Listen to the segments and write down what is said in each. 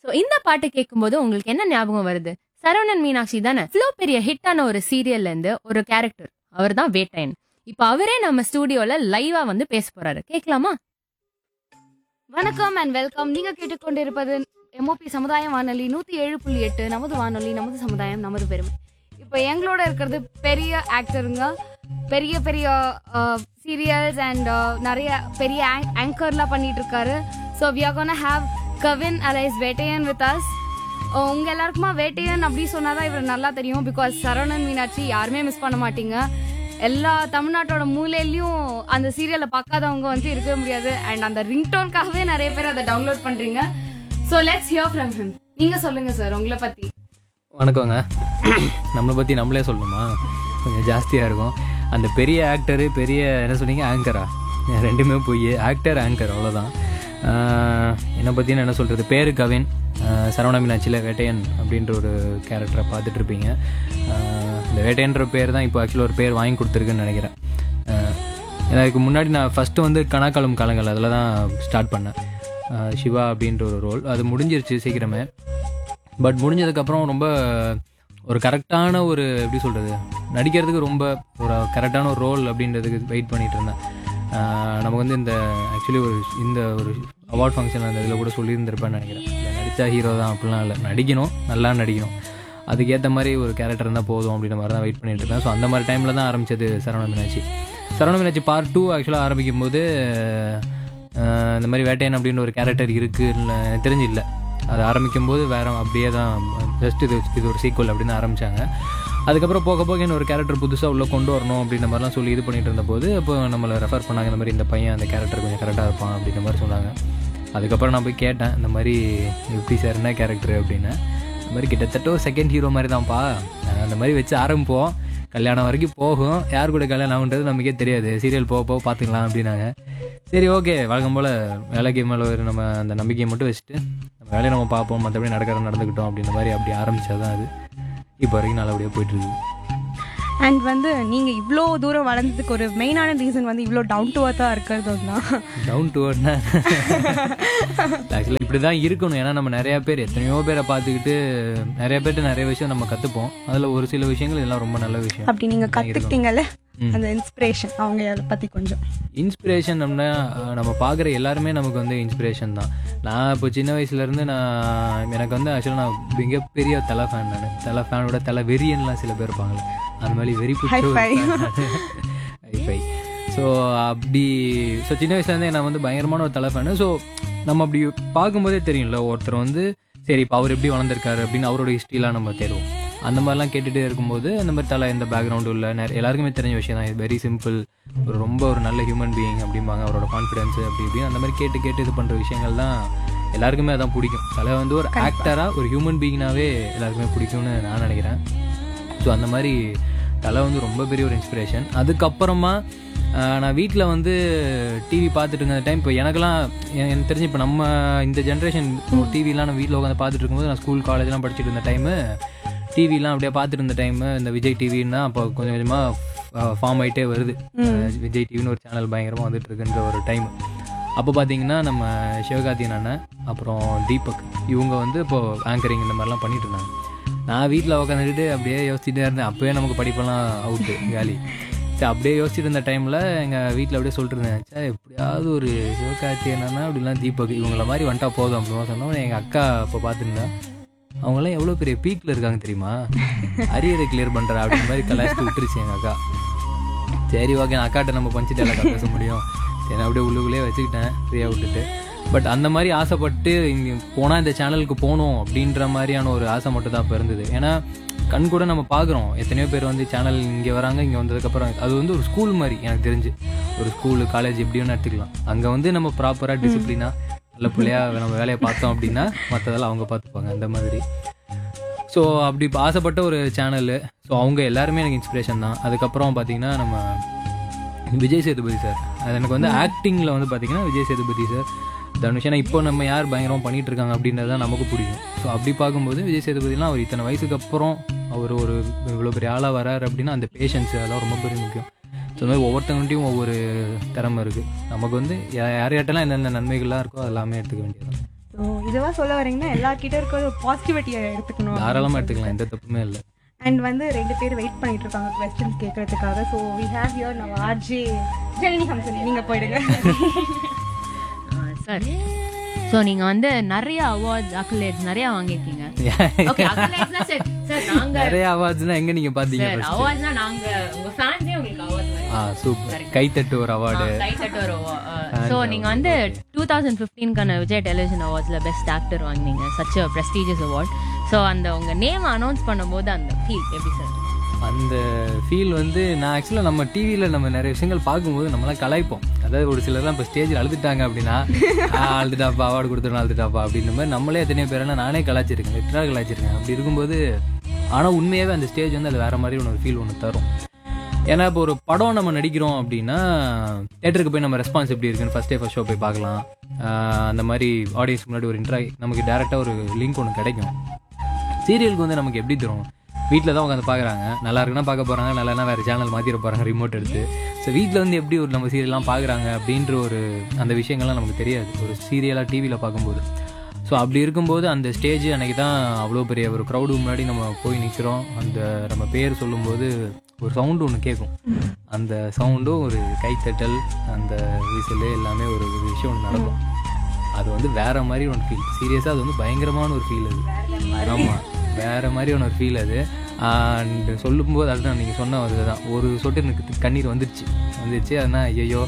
So இந்த பாட்டு கேட்கும்போது உங்களுக்கு என்ன ஞாபகம் வருது சரவணன் மீனாட்சி தானே இவ்வளோ பெரிய ஹிட்டான ஒரு சீரியல்ல இருந்து ஒரு கேரக்டர் அவர் தான் வேட்டையன் இப்போ அவரே நம்ம ஸ்டூடியோல லைவா வந்து பேச போறாரு கேட்கலாமா வணக்கம் அண்ட் வெல்கம் நீங்க கேட்டுக்கொண்டிருப்பது எம்ஓபி சமுதாய வானொலி நூத்தி ஏழு புள்ளி எட்டு நமது வானொலி நமது சமுதாயம் நமது பெருமை இப்போ எங்களோட இருக்கிறது பெரிய ஆக்டருங்க பெரிய பெரிய சீரியல்ஸ் அண்ட் நிறைய பெரிய ஆங்கர்லாம் பண்ணிட்டு இருக்காரு so we are gonna have Kavin alias Vettaiyan with us உங்க எல்லாருக்குமா வேட்டையன் அப்படி சொன்னாதான் இவர் நல்லா தெரியும் பிகாஸ் சரவணன் மீனாட்சி யாருமே மிஸ் பண்ண மாட்டீங்க எல்லா தமிழ்நாட்டோட மூலையிலயும் அந்த சீரியலை பார்க்காதவங்க வந்து இருக்கவே முடியாது அண்ட் அந்த ரிங்டோன்காகவே நிறைய பேர் அதை டவுன்லோட் பண்றீங்க so let's hear from him நீங்க சொல்லுங்க சார் உங்களை பத்தி வணக்கங்க நம்மளை பற்றி நம்மளே சொல்லணுமா கொஞ்சம் ஜாஸ்தியாக இருக்கும் அந்த பெரிய ஆக்டரு பெரிய என்ன சொன்னீங்க ஆங்கரா ரெண்டுமே போய் ஆக்டர் ஆங்கர் அவ்வளோதான் என்னை பற்றி என்ன சொல்கிறது பேரு கவின் ஆஹ் சரவண மீனாட்சியில் வேட்டையன் அப்படின்ற ஒரு கேரக்டரை பார்த்துட்டு இருப்பீங்க ஆஹ் இந்த வேட்டையன்ற பேர் தான் இப்போ ஆக்சுவலாக ஒரு பேர் வாங்கி கொடுத்துருக்குன்னு நினைக்கிறேன் ஆஹ் எனக்கு முன்னாடி நான் ஃபஸ்ட்டு வந்து கணக்காலம் காலங்கள் அதில் தான் ஸ்டார்ட் பண்ணேன் ஆஹ் சிவா அப்படின்ற ஒரு ரோல் அது முடிஞ்சிருச்சு சீக்கிரமே பட் முடிஞ்சதுக்கப்புறம் ரொம்ப ஒரு கரெக்டான ஒரு எப்படி சொல்கிறது நடிக்கிறதுக்கு ரொம்ப ஒரு கரெக்டான ஒரு ரோல் அப்படின்றதுக்கு வெயிட் பண்ணிட்டு இருந்தேன் ஆஹ் நமக்கு வந்து இந்த ஆக்சுவலி ஒரு இந்த ஒரு அவார்ட் ஃபங்க்ஷன் அந்த இதில் கூட சொல்லியிருந்திருப்பேன்னு நினைக்கிறேன் இந்த நடித்தா ஹீரோ தான் அப்படிலாம் இல்லை நடிக்கணும் நல்லா நடிக்கணும் அதுக்கேற்ற மாதிரி ஒரு கேரக்டர் இருந்தால் போதும் அப்படின்ற மாதிரி தான் வெயிட் பண்ணிட்டு இருக்கேன் ஸோ அந்த மாதிரி டைமில் தான் ஆரம்பிச்சது சரவண மீனாட்சி சரவண மீனாட்சி பார்ட் டூ ஆக்சுவலாக ஆரம்பிக்கும் போது ஆஹ் இந்த மாதிரி வேட்டையன் அப்படின்ற ஒரு கேரக்டர் இருக்குன்னு எனக்கு தெரிஞ்சு இல்லை அது ஆரம்பிக்கும் போது வேற அப்படியே தான் ஜஸ்ட் இது இது ஒரு சீக்வல் அப்படின்னு ஆரம்பிச்சாங்க அதுக்கப்புறம் போக போக இன்னொரு கேரக்டர் புதுசாக உள்ள கொண்டு வரணும் அப்படின்ற மாதிரிலாம் சொல்லி இது பண்ணிட்டு இருந்தபோது அப்போ நம்மளை ரெஃபர் பண்ணாங்க இந்த மாதிரி இந்த பையன் அந்த கேரக்டர் கொஞ்சம் கரெக்டாக இருப்பான் அப்படின்ற மாதிரி சொன்னாங்க அதுக்கப்புறம் நான் போய் கேட்டேன் இந்த மாதிரி எப்படி சார் என்ன கேரக்டர் அப்படின்னு இந்த மாதிரி கிட்டத்தட்ட ஒரு செகண்ட் ஹீரோ மாதிரி தான்ப்பா அஹ் அந்த மாதிரி வச்சு ஆரம்பிப்போம் கல்யாணம் வரைக்கும் போகும் யார் கூட கல்யாணம் ஆகுன்றது நமக்கே தெரியாது சீரியல் போக போக பார்த்துக்கலாம் அப்படின்னாங்க சரி ஓகே வழக்கம் போல் வேலைக்கு மேலே ஒரு நம்ம அந்த நம்பிக்கையை மட்டும் வச்சுட்டு நம்ம வேலையை நம்ம பார்ப்போம் மற்றபடி நடக்கிறது நடந்துக்கிட்டோம் அப்படின்ற மாதிரி அப்படி ஆரம்பிச்சது தான் அது இப்போ வரைக்கும் நல்லபடியாக போயிட்டுருக்கு அண்ட் வந்து நீங்க இவ்வளோ தூரம் வளர்ந்ததுக்கு ஒரு மெயினான ரீசன் வந்து இவ்வளோ டவுன் டு அர்த்தாக இருக்கிறது தான் டவுன் டு அர்ட்னா ஆக்சுவலாக இப்படி தான் இருக்கணும் ஏன்னா நம்ம நிறைய பேர் எத்தனையோ பேரை பார்த்துக்கிட்டு நிறைய பேர்கிட்ட நிறைய விஷயம் நம்ம கற்றுப்போம் அதில் ஒரு சில விஷயங்கள் இதெல்லாம் ரொம்ப நல்ல விஷயம் அப்படி நீங்க கத்துக்கிட்டீங்கல்ல ம். அந்த இன்ஸ்பிரேஷன் அவங்க அதை பத்தி கொஞ்சம் இன்ஸ்பிரேஷன் அப்படின்னா அஹ், நம்ம பார்க்குற எல்லாருமே நமக்கு வந்து இன்ஸ்பிரேஷன் தான் நான் இப்போ சின்ன வயசுலேருந்து நான் எனக்கு வந்து ஆக்சுவலாக நான் மிகப்பெரிய தலை ஃபேன் நான் தலை ஃபேனோட தலை வெறியன்லாம் சில பேர் இருப்பாங்களே அந்த மாதிரி வெறி High five. ஹைஃபை ஸோ அப்படி ஸோ சின்ன வயசுலேருந்தே நான் வந்து பயங்கரமான ஒரு தலை ஃபேனு ஸோ நம்ம அப்படி பார்க்கும்போதே தெரியும்ல ஒருத்தர் வந்து சரி இப்போ அவர் எப்படி வளர்ந்துருக்காரு அப்படின்னு அவரோட ஹிஸ்ட்ரிலாம் நம்ம தேடுவோம் அந்த மாதிரிலாம் கேட்டுகிட்டே இருக்கும்போது அந்த மாதிரி தலை எந்த பேக்ரவுண்டும் இல்லை நிறைய எல்லாருக்குமே தெரிஞ்ச விஷயம் தான் வெரி சிம்பிள் ஒரு ரொம்ப ஒரு நல்ல ஹியூமன் பீயிங் அப்படிம்பாங்க அவரோட கான்ஃபிடன்ஸ் அப்படி இப்படின்னு அந்த மாதிரி கேட்டு கேட்டு இது பண்ணுற விஷயங்கள் தான் எல்லாருக்குமே அதான் பிடிக்கும் தலை வந்து ஒரு ஆக்டராக ஒரு ஹியூமன் பீயிங்னாவே எல்லாருக்குமே பிடிக்கும்னு நான் நினைக்கிறேன் ஸோ அந்த மாதிரி தலை வந்து ரொம்ப பெரிய ஒரு இன்ஸ்பிரேஷன் அதுக்கப்புறமா ஆஹ், நான் வீட்டில் வந்து டிவி பார்த்துட்டு இருந்த டைம் இப்போ எனக்கெல்லாம் எ- எனக்கு தெரிஞ்சு இப்போ நம்ம இந்த ஜென்ரேஷன் டிவிலாம் நான் வீட்டில் உட்காந்து பார்த்துட்டு இருக்கும்போது நான் ஸ்கூல் காலேஜ்லாம் படிச்சுட்டு இருந்த டைமு டிவிலாம் அப்படியே பார்த்துட்டு இருந்த டைமு இந்த விஜய் டிவின்னா அப்போ கொஞ்சம் கொஞ்சமாக ஃபார்ம் ஆகிட்டே வருது அஹ், விஜய் டிவின்னு ஒரு சேனல் பயங்கரமாக வந்துட்டு இருக்குன்ற ஒரு டைம் அப்போ பார்த்தீங்கன்னா நம்ம சிவகார்த்தியன் அண்ணன் அப்புறம் தீபக் இவங்க வந்து இப்போ ஆங்கரிங் இந்த மாதிரிலாம் பண்ணிட்டு இருந்தாங்க நான் வீட்டில் உட்காந்துக்கிட்டு அப்படியே யோசிச்சுட்டே இருந்தேன் அப்போயே நமக்கு படிப்பெல்லாம் அவுட்டு காலி சரி அப்படியே யோசிச்சுட்டு இருந்த டைமில் எங்கள் வீட்டில் அப்படியே சொல்லிட்டு இருந்தேன் சார் எப்படியாவது ஒரு சிவகார்த்தியன் அண்ணா அப்படிலாம் தீபக் இவங்கள மாதிரி வந்துட்டா போதும் அப்படிமா சொன்னோம் எங்கள் அக்கா இப்போ பார்த்துருந்தா அவங்களாம் எவ்வளோ பெரிய பீக்கில் இருக்காங்க தெரியுமா அரியரை கிளியர் பண்ணுறா அப்படின்ற மாதிரி கலாய்ச்சி விட்டுருச்சு எங்கள் அக்கா சரி ஓகே நான் அக்காட்ட நம்ம பஞ்சு டேலாக்கா பேச முடியும் சரி நான் அப்படியே உள்ளுக்குள்ளேயே வச்சுக்கிட்டேன் ஃப்ரீயாக விட்டுட்டு பட் அந்த மாதிரி ஆசைப்பட்டு இங்கே போனால் இந்த சேனலுக்கு போகணும் அப்படின்ற மாதிரியான ஒரு ஆசை மட்டும் தான் இப்போ இருந்தது ஏன்னா கண் கூட நம்ம பார்க்குறோம் எத்தனையோ பேர் வந்து சேனல் இங்கே வராங்க இங்கே வந்ததுக்கப்புறம் அது வந்து ஒரு ஸ்கூல் மாதிரி எனக்கு தெரிஞ்சு ஒரு ஸ்கூலு காலேஜ் எப்படி வேணா எடுத்துக்கலாம் அங்கே வந்து நம்ம ப்ராப்பராக டிசிப்ளினாக நல்ல பிள்ளையா நம்ம வேலையை பார்த்தோம் அப்படின்னா மற்றதெல்லாம் அவங்க பார்த்துப்பாங்க அந்த மாதிரி ஸோ அப்படி இப்ப ஆசைப்பட்ட ஒரு சேனலு ஸோ அவங்க எல்லாருமே எனக்கு இன்ஸ்பிரேஷன் தான் அதுக்கப்புறம் பார்த்தீங்கன்னா நம்ம விஜய் சேதுபதி சார் அது எனக்கு வந்து ஆக்டிங்கில் வந்து பார்த்தீங்கன்னா விஜய் சேதுபதி சார் தனுஷ் ஏன்னா இப்போ நம்ம யார் பயங்கரமாக பண்ணிட்டு இருக்காங்க அப்படின்றது தான் நமக்கு பிடிக்கும் ஸோ அப்படி பார்க்கும்போது விஜய் சேதுபதிலாம் அவர் இத்தனை வயசுக்கு அப்புறம் அவர் ஒரு இவ்வளோ பெரிய ஆளாக வராரு அப்படின்னா அந்த பேஷன்ஸ் அதெல்லாம் ரொம்ப பெரிய முக்கியம் ஸோ இந்த மாதிரி ஒவ்வொருத்தவங்கள்ட்டையும் ஒவ்வொரு திறமை இருக்குது நமக்கு வந்து யா- யார் யார்ட்டெல்லாம் என்னென்ன நன்மைகள்லாம் இருக்கோ அது எல்லாமே எடுத்துக்க வேண்டியது ஸோ இதுவா சொல்ல வரீங்கன்னா எல்லார்கிட்ட இருக்க ஒரு பாசிட்டிவிட்டியை எடுத்துக்கணும் தாராளமாக எடுத்துக்கலாம் எந்த தப்புமே இல்லை அண்ட் வந்து ரெண்டு பேர் வெயிட் பண்ணிட்டு இருக்காங்க கொஸ்டின்ஸ் கேட்கறதுக்காக ஸோ வி ஹேவ் யுவர் நம்ம ஆர்ஜே ஜெனி ஹம்சன் நீங்க போயிடுங்க சார் ஸோ நீங்க வந்து நிறைய அவார்ட்ஸ் அக்கலேட்ஸ் நிறைய வாங்கியிருக்கீங்க ஓகே அக்கலேட்ஸ்னா சார் சார் நாங்க நிறைய அவார்ட்ஸ்னா எங்க நீங்க பாத்தீங்க சார் first? அவார்ட்ஸ்னா நாங்க உங்க ஃபேன்ஸே உங்களுக்கு அவார்ட்ஸ் ஆ சூப்பர் கைத்தட்டு ஒரு அவார்டு ஸோ நீங்க வந்து டூ தௌசண்ட் ஃபிஃப்டீன்கான விஜய் டெலிவிஷன் அவார்ட்ஸ்ல பெஸ்ட் ஆக்டர் வாங்கினீங்க such a prestigious award so அந்த உங்க நேம் அனௌன்ஸ் பண்ணும்போது அந்த ஃபீல் எப்படி சார் அந்த ஃபீல் வந்து நான் ஆக்சுவலாக நம்ம டிவியில் நம்ம நிறைய விஷயங்கள் பார்க்கும்போது நம்மளாம் கலாய்ப்போம் அதாவது ஒரு சிலர்லாம் இப்போ ஸ்டேஜில் அழுதுட்டாங்க அப்படின்னா "ஆ, அழுதுட்டாப்பா அவார்டு கொடுத்துருணும் அழுதுட்டாப்பா அப்படின்ற மாதிரி நம்மளே எத்தனையோ பேர் நானே கலாச்சிருக்கேன் லிட்டராக கலாச்சிருக்கேன் அப்படி இருக்கும்போது ஆனால் உண்மையாகவே அந்த ஸ்டேஜ் வந்து அது வேற மாதிரி ஒன்று ஒரு ஃபீல் ஒன்று தரும் ஏன்னா இப்போ ஒரு படம் நம்ம நடிக்கிறோம் அப்படின்னா தேட்டருக்கு போய் நம்ம ரெஸ்பான்ஸ் எப்படி இருக்குன்னு ஃபர்ஸ்ட் டே ஃபர்ஸ்ட் ஷோ போய் பார்க்கலாம் ஆஹ் அந்த மாதிரி ஆடியன்ஸ் முன்னாடி ஒரு இன்ட்ரா நமக்கு டேரெக்டாக ஒரு லிங்க் ஒன்று கிடைக்கும் சீரியலுக்கு வந்து நமக்கு எப்படி தரும் வீட்டில் தான் உட்காந்து பார்க்குறாங்க நல்லா இருக்குன்னா பார்க்க போகிறாங்க நல்லா வேறு சேனல் மாற்றிட போகிறாங்க ரிமோட் எடுத்து ஸோ வீட்டில் வந்து எப்படி ஒரு நம்ம சீரியல்லாம் பார்க்குறாங்க அப்படின்ற ஒரு அந்த விஷயங்கள்லாம் நமக்கு தெரியாது ஒரு சீரியலாக டிவியில் பார்க்கும்போது ஸோ அப்படி இருக்கும்போது அந்த ஸ்டேஜ் அன்னைக்கு தான் அவ்வளோ பெரிய ஒரு க்ரௌடு முன்னாடி நம்ம போய் நிற்கிறோம் அந்த நம்ம பேர் சொல்லும்போது ஒரு சவுண்டு ஒன்று கேட்கும் அந்த சவுண்டும் ஒரு கைத்தட்டல் அந்த விசில் எல்லாமே ஒரு ஒரு விஷயம் ஒன்று நடக்கும் அது வந்து வேற மாதிரி ஒரு ஃபீல் சீரியஸாக அது வந்து பயங்கரமான ஒரு ஃபீல் அது ஆமாம் வேற மாதிரியான ஒரு ஃபீல் அது அண்ட் சொல்லும்போது அதுதான் நீங்கள் சொன்ன அதுதான் ஒரு சொட்டு எனக்கு கண்ணீர் வந்துருச்சு வந்துருச்சு அதுனா ஐயோ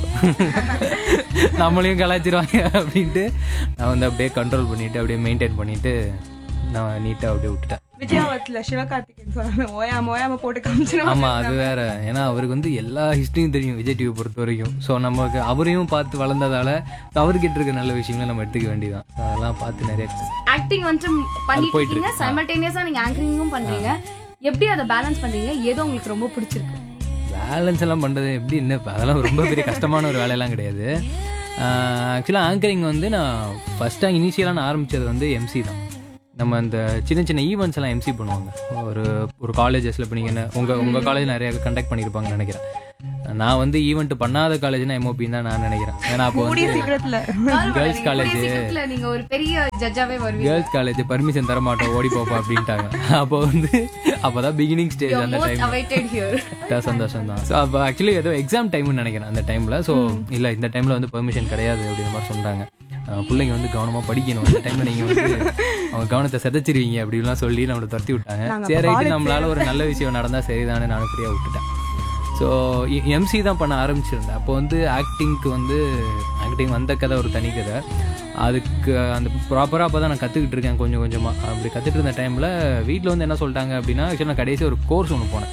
நம்மளையும் கலாச்சிருவாங்க அப்படின்ட்டு நான் வந்து அப்படியே கண்ட்ரோல் பண்ணிட்டு அப்படியே மெயின்டைன் பண்ணிட்டு நான் நீட்டாக அப்படியே விட்டுட்டேன் விஜயாவத்துல சிவகார்த்திகேயன் சொன்னாங்க ஓயாம ஓயாம போட்டு காமிச்சிருவாங்க ஆமா அது வேற ஏன்னா அவருக்கு வந்து எல்லா ஹிஸ்டரியும் தெரியும் விஜய் டிவி பொறுத்த வரைக்கும் ஸோ நமக்கு அவரையும் பார்த்து வளர்ந்ததால அவர்கிட்ட இருக்க நல்ல விஷயங்களை நம்ம எடுத்துக்க வேண்டியதான் அதெல்லாம் பார்த்து நிறைய ஆக்டிங் வந்துட்டு பண்ணிட்டு போயிட்டு இருக்கீங்க இருக்கு. சைமல்டேனியஸா நீங்க ஆங்கரிங்கும் பண்றீங்க எப்படி அதை பேலன்ஸ் பண்றீங்க ஏதோ உங்களுக்கு ரொம்ப பிடிச்சிருக்கு பேலன்ஸ் எல்லாம் பண்றது எப்படி என்ன இப்ப அதெல்லாம் ரொம்ப பெரிய கஷ்டமான ஒரு வேலையெல்லாம் கிடையாது ஆக்சுவலாக ஆங்கரிங் வந்து நான் ஃபர்ஸ்ட்டாக இனிஷியலாக நான் ஆரம்பிச்சது வந்து எம்சி தான் நம்ம அந்த சின்ன சின்ன ஈவெண்ட்ஸ் எல்லாம் எம்சி பண்ணுவாங்க ஒரு ஒரு காலேஜஸில் இப்போ நீங்கள் உங்கள் உங்கள் காலேஜ் நிறைய கண்டக்ட் பண்ணியிருப்பாங்கன்னு நினைக்கிறேன் நான் வந்து ஈவெண்ட் பண்ணாத காலேஜ்னா எம்ஓபின்னு தான் நான் நினைக்கிறேன் ஏன்னா அப்போ கூடிய வந்து சீக்கிரத்துல கேர்ள்ஸ் காலேஜ் கூடிய சீக்கிரத்துல நீங்க ஒரு பெரிய ஜட்ஜாவே வருவீங்க கேர்ள்ஸ் காலேஜ் பர்மிஷன் தர மாட்டோம் ஓடி போப்பா அப்படின்ட்டாங்க அப்போ வந்து அப்போதான் பிகினிங் ஸ்டேஜ் அந்த மோஸ்ட் டைம் அவைட்டட் ஹியர் தான் சந்தோஷம் தான் ஸோ அப்போ ஆக்சுவலி ஏதோ எக்ஸாம் டைம்னு நினைக்கிறேன் அந்த டைமில் ஸோ இல்லை இந்த டைமில் வந்து பெர்மிஷன் கிடையாது அப்படின்ற மாதிரி சொன்னாங்க அஹ் பிள்ளைங்க வந்து கவனமாக படிக்கணும் இந்த டைமில் நீங்கள் வந்து அவங்க கவனத்தை செதைச்சிருவீங்க அப்படின்லாம் சொல்லி நம்மளை துரத்தி விட்டாங்க நாங்க சரி ரைட்டு college நம்மளால ஒரு நல்ல விஷயம் நடந்தால் சரிதானே நானும் ஃப்ரீயாக விட்டுட்டேன் ஸோ எம்சி தான் பண்ண ஆரம்பிச்சிருந்தேன் அப்போ வந்து ஆக்டிங்க்கு வந்து ஆக்டிங் வந்த கதை ஒரு தனி கதை அதுக்கு அந்த ப்ராப்பராக அப்போ தான் நான் கற்றுக்கிட்டு இருக்கேன் கொஞ்சம் கொஞ்சமாக அப்படி கற்றுட்டு இருந்த டைமில் வீட்டில் வந்து என்ன சொல்லிட்டாங்க அப்படின்னா ஆக்சுவலாக நான் கடைசி ஒரு கோர்ஸ் ஒன்று போனேன்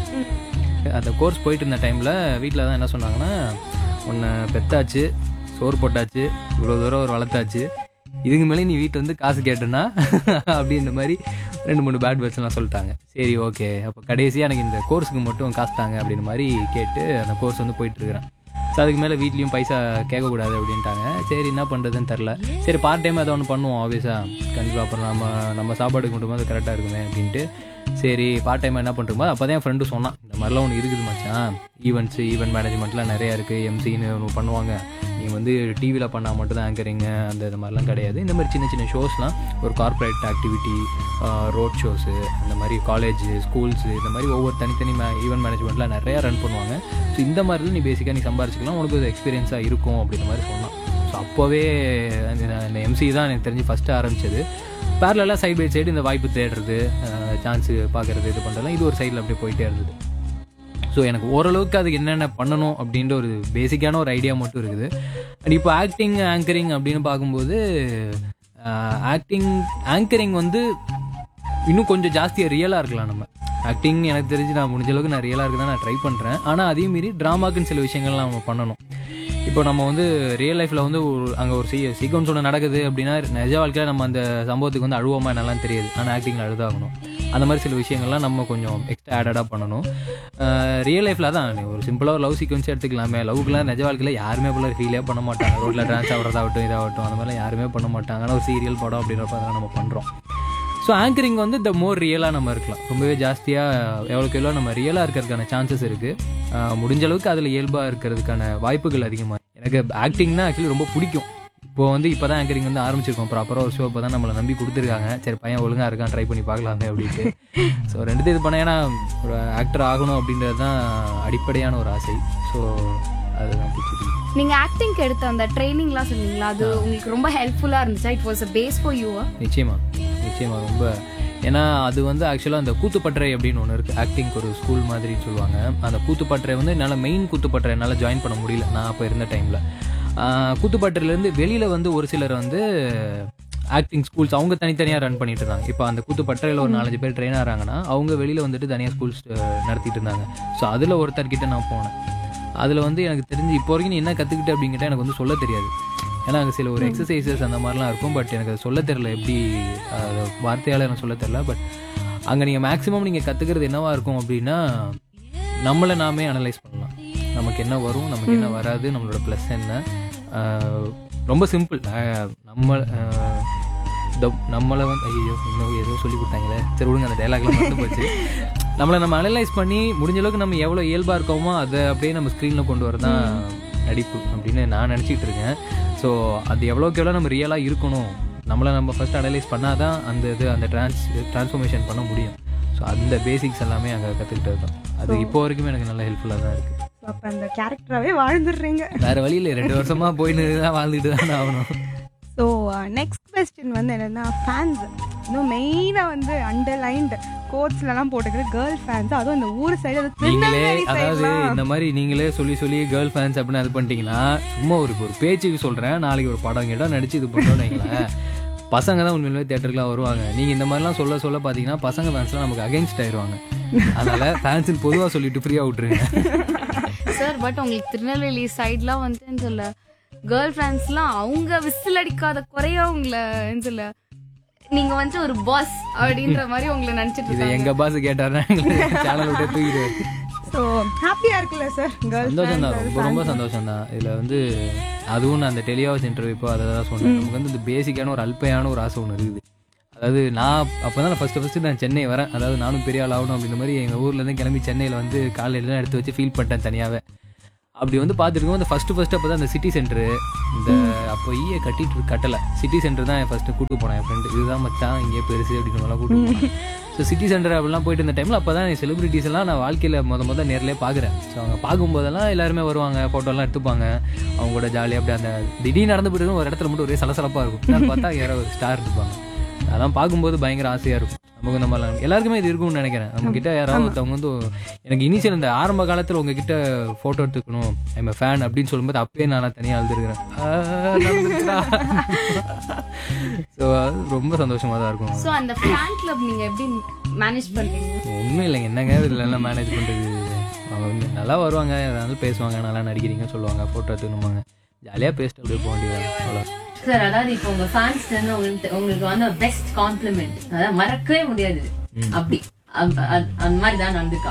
அந்த கோர்ஸ் போயிட்டு இருந்த டைமில் வீட்டில் தான் என்ன சொன்னாங்கன்னா உன்னை பெத்தாச்சு சோறு போட்டாச்சு இவ்வளோ தூரம் ஒரு வளர்த்தாச்சு இதுக்கு மேலே நீ வீட்டில் வந்து காசு கேட்டேன்னா அப்படின்ற மாதிரி ரெண்டு மூணு பேட் வேர்ட்ஸ்லாம் சொல்லிட்டாங்க சரி ஓகே அப்போ கடைசியாக எனக்கு இந்த கோர்ஸுக்கு மட்டும் காசு தாங்க அப்படின்ற மாதிரி கேட்டு அந்த கோர்ஸ் வந்து போயிட்டு இருக்கிறேன் ஸோ அதுக்கு மேலே வீட்லேயும் பைசா கேட்கக்கூடாது அப்படின்ட்டாங்க சரி என்ன பண்ணுறதுன்னு தெரில சரி பார்ட் டைம் ஏதோ ஒன்று பண்ணுவோம் ஆப்வியஸாக கண்டிப்பாக அப்புறம் நம்ம நம்ம சாப்பாடு கொண்டு போது கரெக்டாக இருக்குமே அப்படின்ட்டு சரி பார்ட் டைம் என்ன பண்ணுறோமோ அப்போ தான் என் ஃப்ரெண்டு சொன்னான் இந்த மாதிரிலாம் ஒன்று இருக்குது மச்சான் ஈவெண்ட்ஸ் ஈவெண்ட் மேனேஜ்மெண்ட்லாம் நிறையா இருக்குது எம்சின்னு ஒன்று பண்ணுவாங்க நீங்கள் வந்து டிவியில் பண்ணால் மட்டும் தான் ஆங்கரிங்க அந்த இது மாதிரிலாம் கிடையாது இந்த மாதிரி சின்ன சின்ன ஷோஸ்லாம் ஒரு கார்ப்பரேட் ஆக்டிவிட்டி ரோட் ஷோஸு அந்த மாதிரி காலேஜ் ஸ்கூல்ஸு இந்த மாதிரி ஒவ்வொரு தனித்தனி மே ஈவெண்ட் மேனேஜ்மெண்ட்லாம் நிறையா ரன் பண்ணுவாங்க ஸோ இந்த மாதிரி நீ பேசிக்காக நீ சம்பாரிச்சிக்கலாம் உனக்கு ஒரு எக்ஸ்பீரியன்ஸாக இருக்கும் அப்படின்ற மாதிரி சொன்னான் ஸோ அப்போவே அந்த எம்சி தான் எனக்கு தெரிஞ்சு ஃபஸ்ட்டு ஆரம்பிச்சது பேரலாக சைட் பை சைடு இந்த வாய்ப்பு தேடுறது சான்ஸு பார்க்குறது இது பண்ணுறதுலாம் இது ஒரு சைடில் அப்படியே போயிட்டே இருந்தது ஸோ எனக்கு ஓரளவுக்கு அதுக்கு என்னென்ன பண்ணணும் அப்படின்ற ஒரு பேசிக்கான ஒரு ஐடியா மட்டும் இருக்குது அண்ட் இப்போ ஆக்டிங் ஆங்கரிங் அப்படின்னு பார்க்கும்போது ஆக்டிங் ஆங்கரிங் வந்து இன்னும் கொஞ்சம் ஜாஸ்தியாக ரியலாக இருக்கலாம் நம்ம ஆக்டிங் எனக்கு தெரிஞ்சு நான் முடிஞ்ச அளவுக்கு நான் ரியலாக இருக்க தான் நான் ட்ரை பண்ணுறேன் ஆனால் அதே மீறி ட்ராமாக்குன்னு சில விஷயங்கள்லாம் நம்ம பண்ணணும் இப்போ நம்ம வந்து ரியல் லைஃப்பில் வந்து ஒரு அங்கே ஒரு சீ சீக்வன்ஸ் ஒன்று நடக்குது அப்படின்னா நிஜ வாழ்க்கையில் நம்ம அந்த சம்பவத்துக்கு வந்து அழுவோமா என்னலாம் தெரியாது ஆனால் ஆக்டிங்கில் அழுதாகணும் அந்த மாதிரி சில விஷயங்கள்லாம் நம்ம கொஞ்சம் எக்ஸ்ட்ரா ஆடடாக பண்ணணும் ரியல் லைஃப்பில் தான் நீ ஒரு சிம்பிளாக ஒரு லவ் சீக்வன்ஸ் எடுத்துக்கலாமே லவ்க்குலாம் நிஜ வாழ்க்கையில் யாருமே போல ஃபீலே பண்ண மாட்டாங்க ரோட்டில் டான்ஸ் ஆடுறதாகட்டும் இதாகட்டும் அந்த மாதிரிலாம் யாருமே பண்ண மாட்டாங்க ஆனால் ஒரு சீரியல் படம் அப்படின்றப்ப அதெல்லாம் நம்ம பண்ணுறோம் ஸோ ஆங்கரிங் வந்து த மோர் ரியலாக நம்ம இருக்கலாம் ரொம்பவே ஜாஸ்தியாக எவ்வளோக்கு எவ்வளோ நம்ம ரியலாக இருக்கிறதுக்கான சான்சஸ் இருக்குது முடிஞ்ச அளவுக்கு அதில் இயல்பாக இருக்கிறதுக்கான வாய்ப்புகள் அதிகமாக எனக்கு ஆக்டிங்னா ஆக்சுவலி ரொம்ப பிடிக்கும் இப்போ வந்து இப்போ தான் ஆங்கரிங் வந்து ஆரம்பிச்சிருக்கோம் ப்ராப்பராக ஒரு ஷோ இப்போ தான் நம்மளை நம்பி கொடுத்துருக்காங்க சரி பையன் ஒழுங்காக இருக்கான் ட்ரை பண்ணி பார்க்கலாமே அப்படின்ட்டு ஸோ ரெண்டு இது பண்ண ஏன்னா ஒரு ஆக்டர் ஆகணும் அப்படின்றது தான் அடிப்படையான ஒரு ஆசை ஸோ அதுதான் பிடிச்சிருக்கு நீங்க ஆக்டிங்க்கு எடுத்த அந்த ட்ரைனிங்லாம் சொன்னீங்களா அது உங்களுக்கு ரொம்ப ஹெல்ப்ஃபுல்லா இருந்துச்சா it was a base for you நிச்சயமா நிச்சயமா ரொம்ப ஏன்னா அது வந்து ஆக்சுவலாக அந்த கூத்துப்பட்டறை அப்படின்னு ஒன்று இருக்குது ஆக்டிங்க்கு ஒரு ஸ்கூல் மாதிரின்னு சொல்லுவாங்க அந்த கூத்துப்பட்டறை வந்து என்னால் மெயின் கூத்துப்பட்டறை என்னால் ஜாயின் பண்ண முடியல நான் அப்போ இருந்த டைமில் கூத்துப்பட்டறையிலேருந்து வெளியில் வந்து ஒரு சிலர் வந்து ஆக்டிங் ஸ்கூல்ஸ் அவங்க தனித்தனியாக ரன் பண்ணிட்டு இருந்தாங்க இப்போ அந்த கூத்துப்பட்டறையில் ஒரு நாலஞ்சு பேர் ட்ரெயின் ஆகிறாங்கன்னா அவங்க வெளியில் வந்துட்டு தனியாக ஸ்கூல்ஸ் நடத்திட்டு இருந்தாங்க ஸோ அதில் ஒருத்தர்கிட்ட நான் போனேன் அதில் வந்து எனக்கு தெரிஞ்சு இப்போ வரைக்கும் நீ என்ன கற்றுக்கிட்ட அப்படிங்கிட்ட எனக்கு வந்து சொல்ல தெரியாது ஏன்னா அங்கே சில ஒரு எக்ஸசைசஸ் அந்த மாதிரிலாம் இருக்கும் பட் எனக்கு அது சொல்ல தெரில எப்படி அது வார்த்தையால் எனக்கு சொல்ல தெரில பட் அங்கே நீங்கள் மேக்ஸிமம் நீங்கள் கற்றுக்கிறது என்னவா இருக்கும் அப்படின்னா நம்மளை நாமே அனலைஸ் பண்ணலாம் நமக்கு என்ன வரும் நமக்கு என்ன வராது நம்மளோட ப்ளஸ் என்ன ஆஹ் ரொம்ப சிம்பிள் நம்ம ஆஹ் இந்த நம்மளை வந்து ஐயோ இன்னும் ஏதோ சொல்லி கொடுத்தாங்களே சரி விடுங்க அந்த டைலாக்லாம் மறந்து போச்சு நம்மளை நம்ம அனலைஸ் பண்ணி முடிஞ்ச அளவுக்கு நம்ம எவ்வளோ இயல்பாக இருக்கோமோ அதை அப்படியே நம்ம ஸ்க்ரீனில் கொண்டு வரதான் நடிப்பு அப்படின்னு நான் நினச்சிட்டு இருக்கேன் ஸோ அது எவ்வளோக்கு எவ்வளோ நம்ம ரியலாக இருக்கணும் நம்மளை நம்ம ஃபர்ஸ்ட் அனலைஸ் பண்ணாதான் அந்த இது அந்த ட்ரான்ஸ் ட்ரான்ஸ்ஃபர்மேஷன் பண்ண முடியும் ஸோ அந்த பேசிக்ஸ் எல்லாமே அங்கே கற்றுக்கிட்டது தான் அது இப்போ வரைக்குமே எனக்கு நல்ல ஹெல்ப்ஃபுல்லாக தான் இருக்குது ஸோ அப்போ அந்த கேரக்டராகவே வாழ்ந்துடுறீங்க வேறு வழி இல்லை ரெண்டு வருஷமாக போயின்னு தான் வாழ்ந்துட்டு தான் ஆகணும் ஸோ நெக்ஸ்ட் கொஸ்டின் வந்து என்னன்னா ஃபேன்ஸ் இன்னும் மெயினாக வந்து அண்டர்லைன்டு கோட்ஸ்லலாம் போட்டுக்கிற கேர்ள் ஃபேன்ஸ் அதுவும் இந்த ஊர் சைடு அது நீங்களே திருநெல்வேலி அதாவது சைட்லாம் இந்த மாதிரி நீங்களே சொல்லி சொல்லி கேர்ள் ஃபேன்ஸ் அப்படின்னு அது பண்ணிட்டீங்கன்னா சும்மா ஒரு ஒரு பேச்சுக்கு சொல்றேன் நாளைக்கு ஒரு படம் கிட்ட நடிச்சு இது பண்ணோம்னு வைங்களேன் பசங்க தான் உண்மையிலுமே தேட்டருக்குலாம் வருவாங்க நீங்க இந்த மாதிரிலாம் சொல்ல சொல்ல பாத்தீங்கன்னா பசங்க ஃபேன்ஸ்லாம் நமக்கு அகைன்ஸ்ட் ஆயிருவாங்க அதனால ஃபேன்ஸ் பொதுவாக சொல்லிட்டு ஃப்ரீயா விட்டுருங்க சார் பட் உங்களுக்கு திருநெல்வேலி சைட்லாம் வந்து சொல்ல கேர்ள் ஃப்ரெண்ட்ஸ்லாம் அவங்க விசில் அடிக்காத குறைய உங்களை சொல்ல நீங்க வந்து ஒரு பாஸ் அப்படின்ற மாதிரி உங்களை நினைச்சிட்டு இதை இருக்காங்க எங்க பாஸ் கேட்டாருன்னா சேனல் விட்டு தூக்கிடுவாரு ஸோ ஹாப்பியாக இருக்குல்ல சார் கேர்ள் சந்தோஷம் தான் ரொம்ப ரொம்ப சந்தோஷம் தான் இதுல வந்து அதுவும் நான் அந்த டெலிஹவுஸ் இன்டர்வியூ இப்போ அதை தான் சொன்னேன் நமக்கு வந்து இந்த பேசிக்கான ஒரு அல்பையான ஒரு ஆசை ஒன்று இருக்குது அதாவது நான் அப்போ தான் ஃபஸ்ட்டு ஃபஸ்ட்டு நான் சென்னை வரேன் அதாவது நானும் பெரிய ஆள் ஆகணும் அப்படின்ற மாதிரி எங்கள் ஊர்லேருந்து கிளம்பி சென்னையில் வந்து காலையிலாம் எடுத்து வச்சு ஃபீல் பண்ணிட்டேன் தனியாகவே அப்படி வந்து பார்த்துருக்கோம் அந்த ஃபஸ்ட்டு ஃபஸ்ட்டு அப்போ தான் அந்த சிட்டி சென்டரு இந்த அப்போ ஈய கட்டிட்டு இருக்கு- கட்டலை சிட்டி சென்டர் தான் என் ஃபஸ்ட்டு கூட்டு போனேன் என் ஃப்ரெண்டு இதுதான் மச்சான் இங்கே பெருசு அப்படின்னு மாதிரிலாம் கூட்டு போனேன் ஸோ சிட்டி சென்டர் அப்படிலாம் போயிட்டு இருந்த டைமில் அப்போ தான் செலிபிரிட்டிஸ் எல்லாம் நான் வாழ்க்கையில் முத முத நேர்லயே பார்க்குறேன் ஸோ அவங்க பார்க்கும்போதெல்லாம் எல்லாருமே வருவாங்க ஃபோட்டோலாம் எடுத்துப்பாங்க அவங்க கூட ஜாலியாக அப்படியே அந்த திடீர்னு நடந்து போயிட்டு ஒரு இடத்துல மட்டும் ஒரே சலசலப்பாக இருக்கும் நான் பார்த்தா யாரோ ஒரு ஸ்டார் இருப்பாங்க அதெல்லாம் பார்க்கும்போது பயங்கர ஆசையாக இருக்கும் நமக்கு நம்ம எல்லாருக்குமே இது இருக்கும்னு நினைக்கிறேன் நம்ம கிட்ட யாராவது ஒருத்தவங்க வந்து எனக்கு இனிஷியல் இந்த ஆரம்ப காலத்தில் உங்ககிட்ட ஃபோட்டோ எடுத்துக்கணும் ஐம் ஃபேன் அப்படின்னு சொல்லும்போது அப்பயே நான் தனியாக அழுதுருக்கிறேன் ஸோ ரொம்ப சந்தோஷமாக தான் இருக்கும் சோ அந்த ஃபேன் கிளப் நீங்க எப்படி மேனேஜ் பண்றீங்க ஒன்றும் இல்லைங்க என்னங்க இதில் எல்லாம் மேனேஜ் பண்ணுறது அவங்க வந்து நல்லா வருவாங்க ஏதாவது பேசுவாங்க நல்லா நடிக்கிறீங்க சொல்லுவாங்க ஃபோட்டோ எடுத்துக்கணுமாங்க ஜாலியாக பேசிட்டு அப்படியே போக வேண்டியது அவ்வளோ சார் அதாவது இப்போ உங்க ஃபேன்ஸ் வந்து உங்களுக்கு உங்களுக்கு வந்து பெஸ்ட் காம்ப்ளிமெண்ட் அதாவது மறக்கவே முடியாது அப்படி அந்த அந்த- அந்த மாதிரி தான் நடந்துக்கா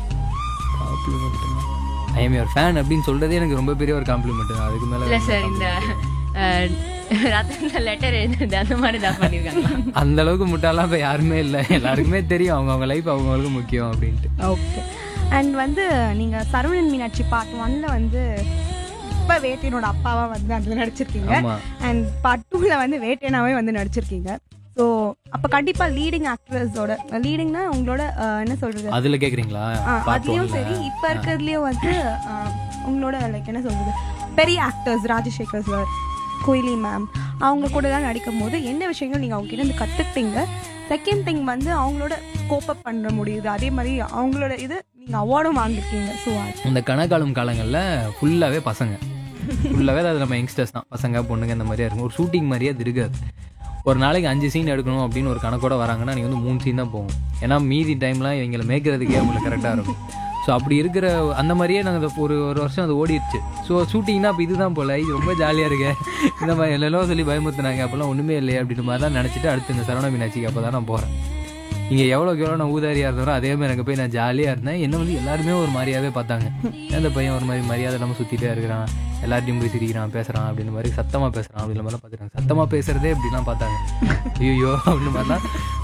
ஐ எம் யுவர் ஃபேன் அப்படின்னு சொல்றதே எனக்கு ரொம்ப பெரிய ஒரு காம்ப்ளிமெண்ட் அதுக்கு இல்ல மேலே சார் இந்த அஹ், ரத்தன லெட்டர் எழுதுறது அந்த மாதிரி தான் பண்ணிருக்காங்களா அந்த அளவுக்கு முட்டாலாம் இப்போ யாருமே இல்லை எல்லாருக்குமே தெரியும் அவங்க அவங்க லைஃப் அவங்களுக்கு முக்கியம் அப்படின்ட்டு ஓகே அண்ட் வந்து நீங்கள் சரவணன் மீனாட்சி பார்ட் ஒன்ல வந்து இப்போ வேட்டையனோட அப்பாவா வந்து அதில் நடிச்சிருக்கீங்க ஆமா அண்ட் பார்ட் டூவில் வந்து வேட்டையனாவே வந்து நடிச்சிருக்கீங்க ஸோ அப்போ கண்டிப்பாக லீடிங் ஆக்ட்ரஸோட லீடிங்னா உங்களோட அஹ், என்ன சொல்றது அதுல கேக்குறீங்களா ஆ, பார்ட் அதுலயும் சரி இப்ப இருக்கிறதுலயும் வந்து ஆ, உங்களோட லைக் என்ன சொல்றது பெரிய actors Rajasekhar sir Kuyili ma'am அவங்க கூட தான் நடிக்கும் போது என்ன விஷயங்கள் நீங்க அவங்க கிட்ட இருந்து கத்துக்கிட்டீங்க செகண்ட் திங் வந்து அவங்களோட கோப்பப் பண்ண முடியுது அதே மாதிரி அவங்களோட இது நீங்க அவார்டும் வாங்கியிருக்கீங்க ஸோ இந்த கணக்காலம் காலங்களில் ஃபுல்லாகவே பசங்க ஃபுல்லாகவே அது நம்ம யங்ஸ்டர்ஸ் தான் பசங்க பொண்ணுங்க இந்த மாதிரியா இருக்கும் ஒரு ஷூட்டிங் மாதிரியே அது இருக்காது ஒரு நாளைக்கு அஞ்சு சீன் எடுக்கணும் அப்படின்னு ஒரு கணக்கோட வராங்கன்னா நீங்கள் வந்து மூணு சீன் தான் போகும் ஏன்னா மீதி டைம்லாம் இவங்களை மேய்க்கிறதுக்கே அவங்களுக்கு கரெக்டாக இருக்கும் ஸோ அப்படி இருக்கிற அந்த மாதிரியே நாங்கள் ஒரு ஒரு வருஷம் அது ஓடிடுச்சு ஸோ ஷூட்டிங்னா அப்போ இதுதான் போல இது ரொம்ப ஜாலியாக இருக்கு இந்த மாதிரி எல்லாம் சொல்லி பயமுறுத்துனாங்க அப்போல்லாம் ஒன்றுமே இல்லையே அப்படின்ற மாதிரி தான் நினச்சிட்டு அடுத்து இந்த சரவண மீனாட்சிக்கு அப்போ தான் நான் போகிறேன் இங்கே எவ்வளோக்கு எவ்வளோ நான் ஊதாரியாக இருந்தோம் அதே மாதிரி எனக்கு போய் நான் ஜாலியாக இருந்தேன் என்ன வந்து எல்லாருமே ஒரு மாதிரியாவே பார்த்தாங்க ஏன் இந்த பையன் ஒரு மாதிரி மரியாதை இல்லாமல் சுற்றிட்டே இருக்கிறான் எல்லார்ட்டையும் போய் சிரிக்கிறான் பேசுகிறான் அப்படின்னு மாதிரி சத்தமாக பேசுகிறான் அப்படின்ற மாதிரிலாம் பார்த்துட்டாங்க சத்தமாக பேசுகிறதே அப்படிலாம் பார்த்தாங்க ஐயோ அப்படின்னு மாதிரிலாம்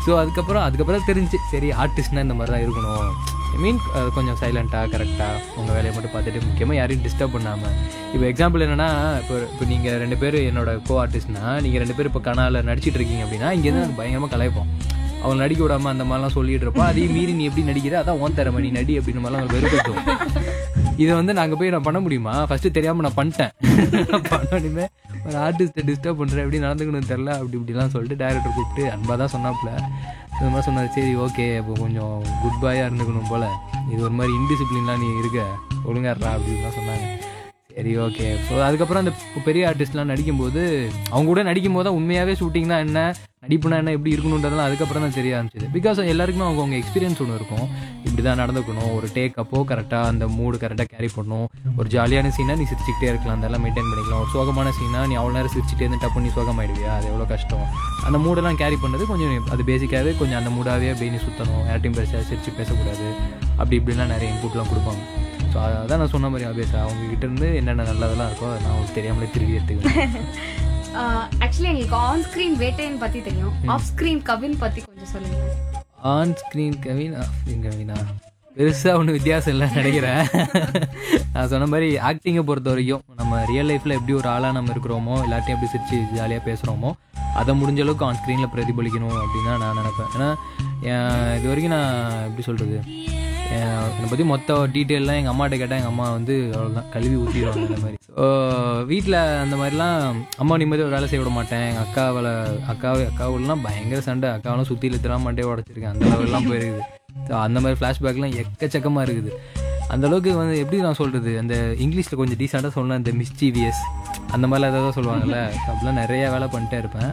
ஸோ அதுக்கப்புறம் அதுக்கப்புறம் தெரிஞ்சு சரி ஆர்டிஸ்ட்னா இந்த மாதிரி தான் இருக்கணும் ஐ மீன் கொஞ்சம் சைலண்ட்டாக கரெக்டாக உங்கள் வேலையை மட்டும் பார்த்துட்டு முக்கியமாக யாரையும் டிஸ்டர்ப் பண்ணாமல் இப்போ எக்ஸாம்பிள் என்னன்னா இப்போ இப்போ நீங்கள் ரெண்டு பேர் என்னோட கோ ஆர்டிஸ்ட்னா நீங்கள் ரெண்டு பேர் இப்போ கனாலில் நடிச்சிட்டு இருக்கீங்க அப்படின்னா இங்கேருந்து அது பயங்கரமாக கலாய்ப்போம் அவங்க நடிக்க விடாம அந்த மாதிரிலாம் சொல்லிட்டு இருப்போம் அதையும் மீறி நீ எப்படி நடிக்கிற அதான் ஓன் தரமா நீ நடி அப்படின்னு மாதிரிலாம் அவங்க வெறுப்பேற்றுவோம் இதை வந்து நாங்கள் போய் நான் பண்ண முடியுமா ஃபர்ஸ்ட் தெரியாமல் நான் பண்ணிட்டேன் பண்ணணுமே ஒரு ஆர்டிஸ்ட்டை டிஸ்டர்ப் பண்ணுறேன் எப்படி நடந்துக்கணும் தெரில அப்படி இப்படிலாம் சொல்லிட்டு டேரக்டர் கூப்பிட்டு அன்பாக தான் சொன்னாப்புல இந்த மாதிரி சொன்னார் சரி ஓகே இப்போ கொஞ்சம் குட் பாயாக இருந்துக்கணும் போல் இது ஒரு மாதிரி இன்டிசிப்ளின்லாம் நீ இருக்க ஒழுங்காடுறா அப்படின்லாம் சொன்னாங்க சரி ஓகே ஸோ அதுக்கப்புறம் அந்த பெரிய ஆர்டிஸ்ட்லாம் நடிக்கும்போது அவங்க கூட நடிக்கும்போது தான் உண்மையாகவே ஷூட்டிங் தான் என்ன நடிப்புனா என்ன எப்படி இருக்கணுன்றதெல்லாம் அதுக்கப்புறம் தான் தெரிய ஆரம்பிச்சது பிகாஸ் எல்லாருக்குமே அவங்க அவங்க எக்ஸ்பீரியன்ஸ் ஒன்று இருக்கும் இப்படி தான் நடந்துக்கணும் ஒரு டேக் அப்போ கரெக்டாக அந்த மூடு கரெக்டாக கேரி பண்ணணும் ஒரு ஜாலியான சீனாக நீ சிரிச்சுக்கிட்டே இருக்கலாம் அதெல்லாம் மெயின்டைன் பண்ணிக்கலாம் ஒரு சோகமான சீனா நீ அவ்வளோ நேரம் சிரிச்சுட்டே இருந்து டப்பு நீ சோகமாயிடுவியா அது எவ்வளோ கஷ்டம் அந்த மூடெல்லாம் கேரி பண்ணது கொஞ்சம் அது பேசிக்காகவே கொஞ்சம் அந்த மூடாகவே அப்படியே நீ சுற்றணும் யார்ட்டையும் பெருசாக சிரிச்சு பேசக்கூடாது அப்படி இப்படிலாம் நிறைய இன்புட்லாம் கொடுப்பாங்க ஸோ அதான் நான் சொன்ன மாதிரி அபேசா அவங்க கிட்ட இருந்து என்னென்ன நல்லதெல்லாம் இருக்கோ அதை நான் அவங்களுக்கு தெரியாமலே திரும்பி எடுத்துக்கிறேன் ஆக்சுவலி எங்களுக்கு ஆன் ஸ்கிரீன் வேட்டையன் பத்தி தெரியும் ஆஃப் ஸ்கிரீன் கவின் பத்தி கொஞ்சம் சொல்லுங்க on screen Kavin off screen கவினா பெருசாக ஒன்றும் வித்தியாசம் இல்லை நினைக்கிறேன் நான் சொன்ன மாதிரி ஆக்டிங்கை பொறுத்த வரைக்கும் நம்ம ரியல் லைஃப்பில் எப்படி ஒரு ஆளாக நம்ம இருக்கிறோமோ எல்லாத்தையும் எப்படி சிரிச்சு ஜாலியாக பேசுகிறோமோ அதை முடிஞ்ச அளவுக்கு ஆன் ஸ்க்ரீனில் பிரதிபலிக்கணும் அப்படின்னு தான் நான் நினைப்பேன் ஏன்னா என் இது வரைக்கும் நான் எப்படி சொல்கிறது என்னை பற்றி மொத்த டீட்டெயிலாம் எங்கள் அம்மாட்ட கேட்டால் எங்கள் அம்மா வந்து அவ்வளோதான் கழுவி ஊற்றிடுவாங்க அந்த மாதிரி ஸோ வீட்டில் அந்த மாதிரிலாம் அம்மா நிம்மதியாக ஒரு வேலை செய்ய விட மாட்டேன் எங்கள் அக்காவில் அக்காவை அக்காவெல்லாம் பயங்கர சண்டை அக்காவெல்லாம் சுற்றி இழுத்துலாம் மண்டையை உடச்சிருக்கேன் அந்த லெவல்லாம் போயிருக்குது ஸோ அந்த மாதிரி ஃப்ளாஷ்பேக்லாம் எக்கச்சக்கமாக இருக்குது அந்த அளவுக்கு வந்து எப்படி நான் சொல்கிறது அந்த இங்கிலீஷில் கொஞ்சம் டீசெண்டாக சொல்லலாம் இந்த மிஸ்டீவியஸ் அந்த மாதிரிலாம் ஏதாவது சொல்லுவாங்கல்ல அப்படிலாம் நிறைய வேலை பண்ணிட்டே இருப்பேன்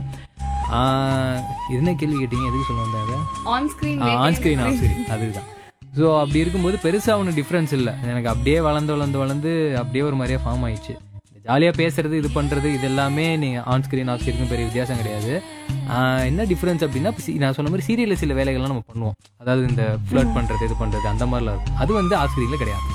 ஆஹ், என்ன கேள்வி கேட்டீங்க எதுக்கு சொல்ல வந்தாங்க on screen on screen off screen அதுதான் ஸோ அப்படி இருக்கும்போது பெருசாக ஒன்றும் டிஃப்ரென்ஸ் இல்லை எனக்கு அப்படியே வளர்ந்து வளர்ந்து வளர்ந்து அப்படியே ஒரு மாதிரியே ஃபார்ம் ஆயிடுச்சு ஜாலியாக பேசுறது இது பண்ணுறது இது எல்லாமே நீ ஆன் ஸ்க்ரீன் ஆஃப் ஸ்க்ரீனுக்கும் பெரிய வித்தியாசம் கிடையாது ஆஹ் என்ன டிஃப்ரென்ஸ் அப்படின்னா இப்ப சி- நான் சொன்ன மாதிரி சீரியலில் சில வேலைகள்லாம் நம்ம பண்ணுவோம் அதாவது இந்த ஃப்ளட் பண்ணுறது இது பண்ணுறது அந்த மாதிரிலாம் இருக்கும் அது வந்து ஆஃப் ஸ்க்ரீனில் கிடையாது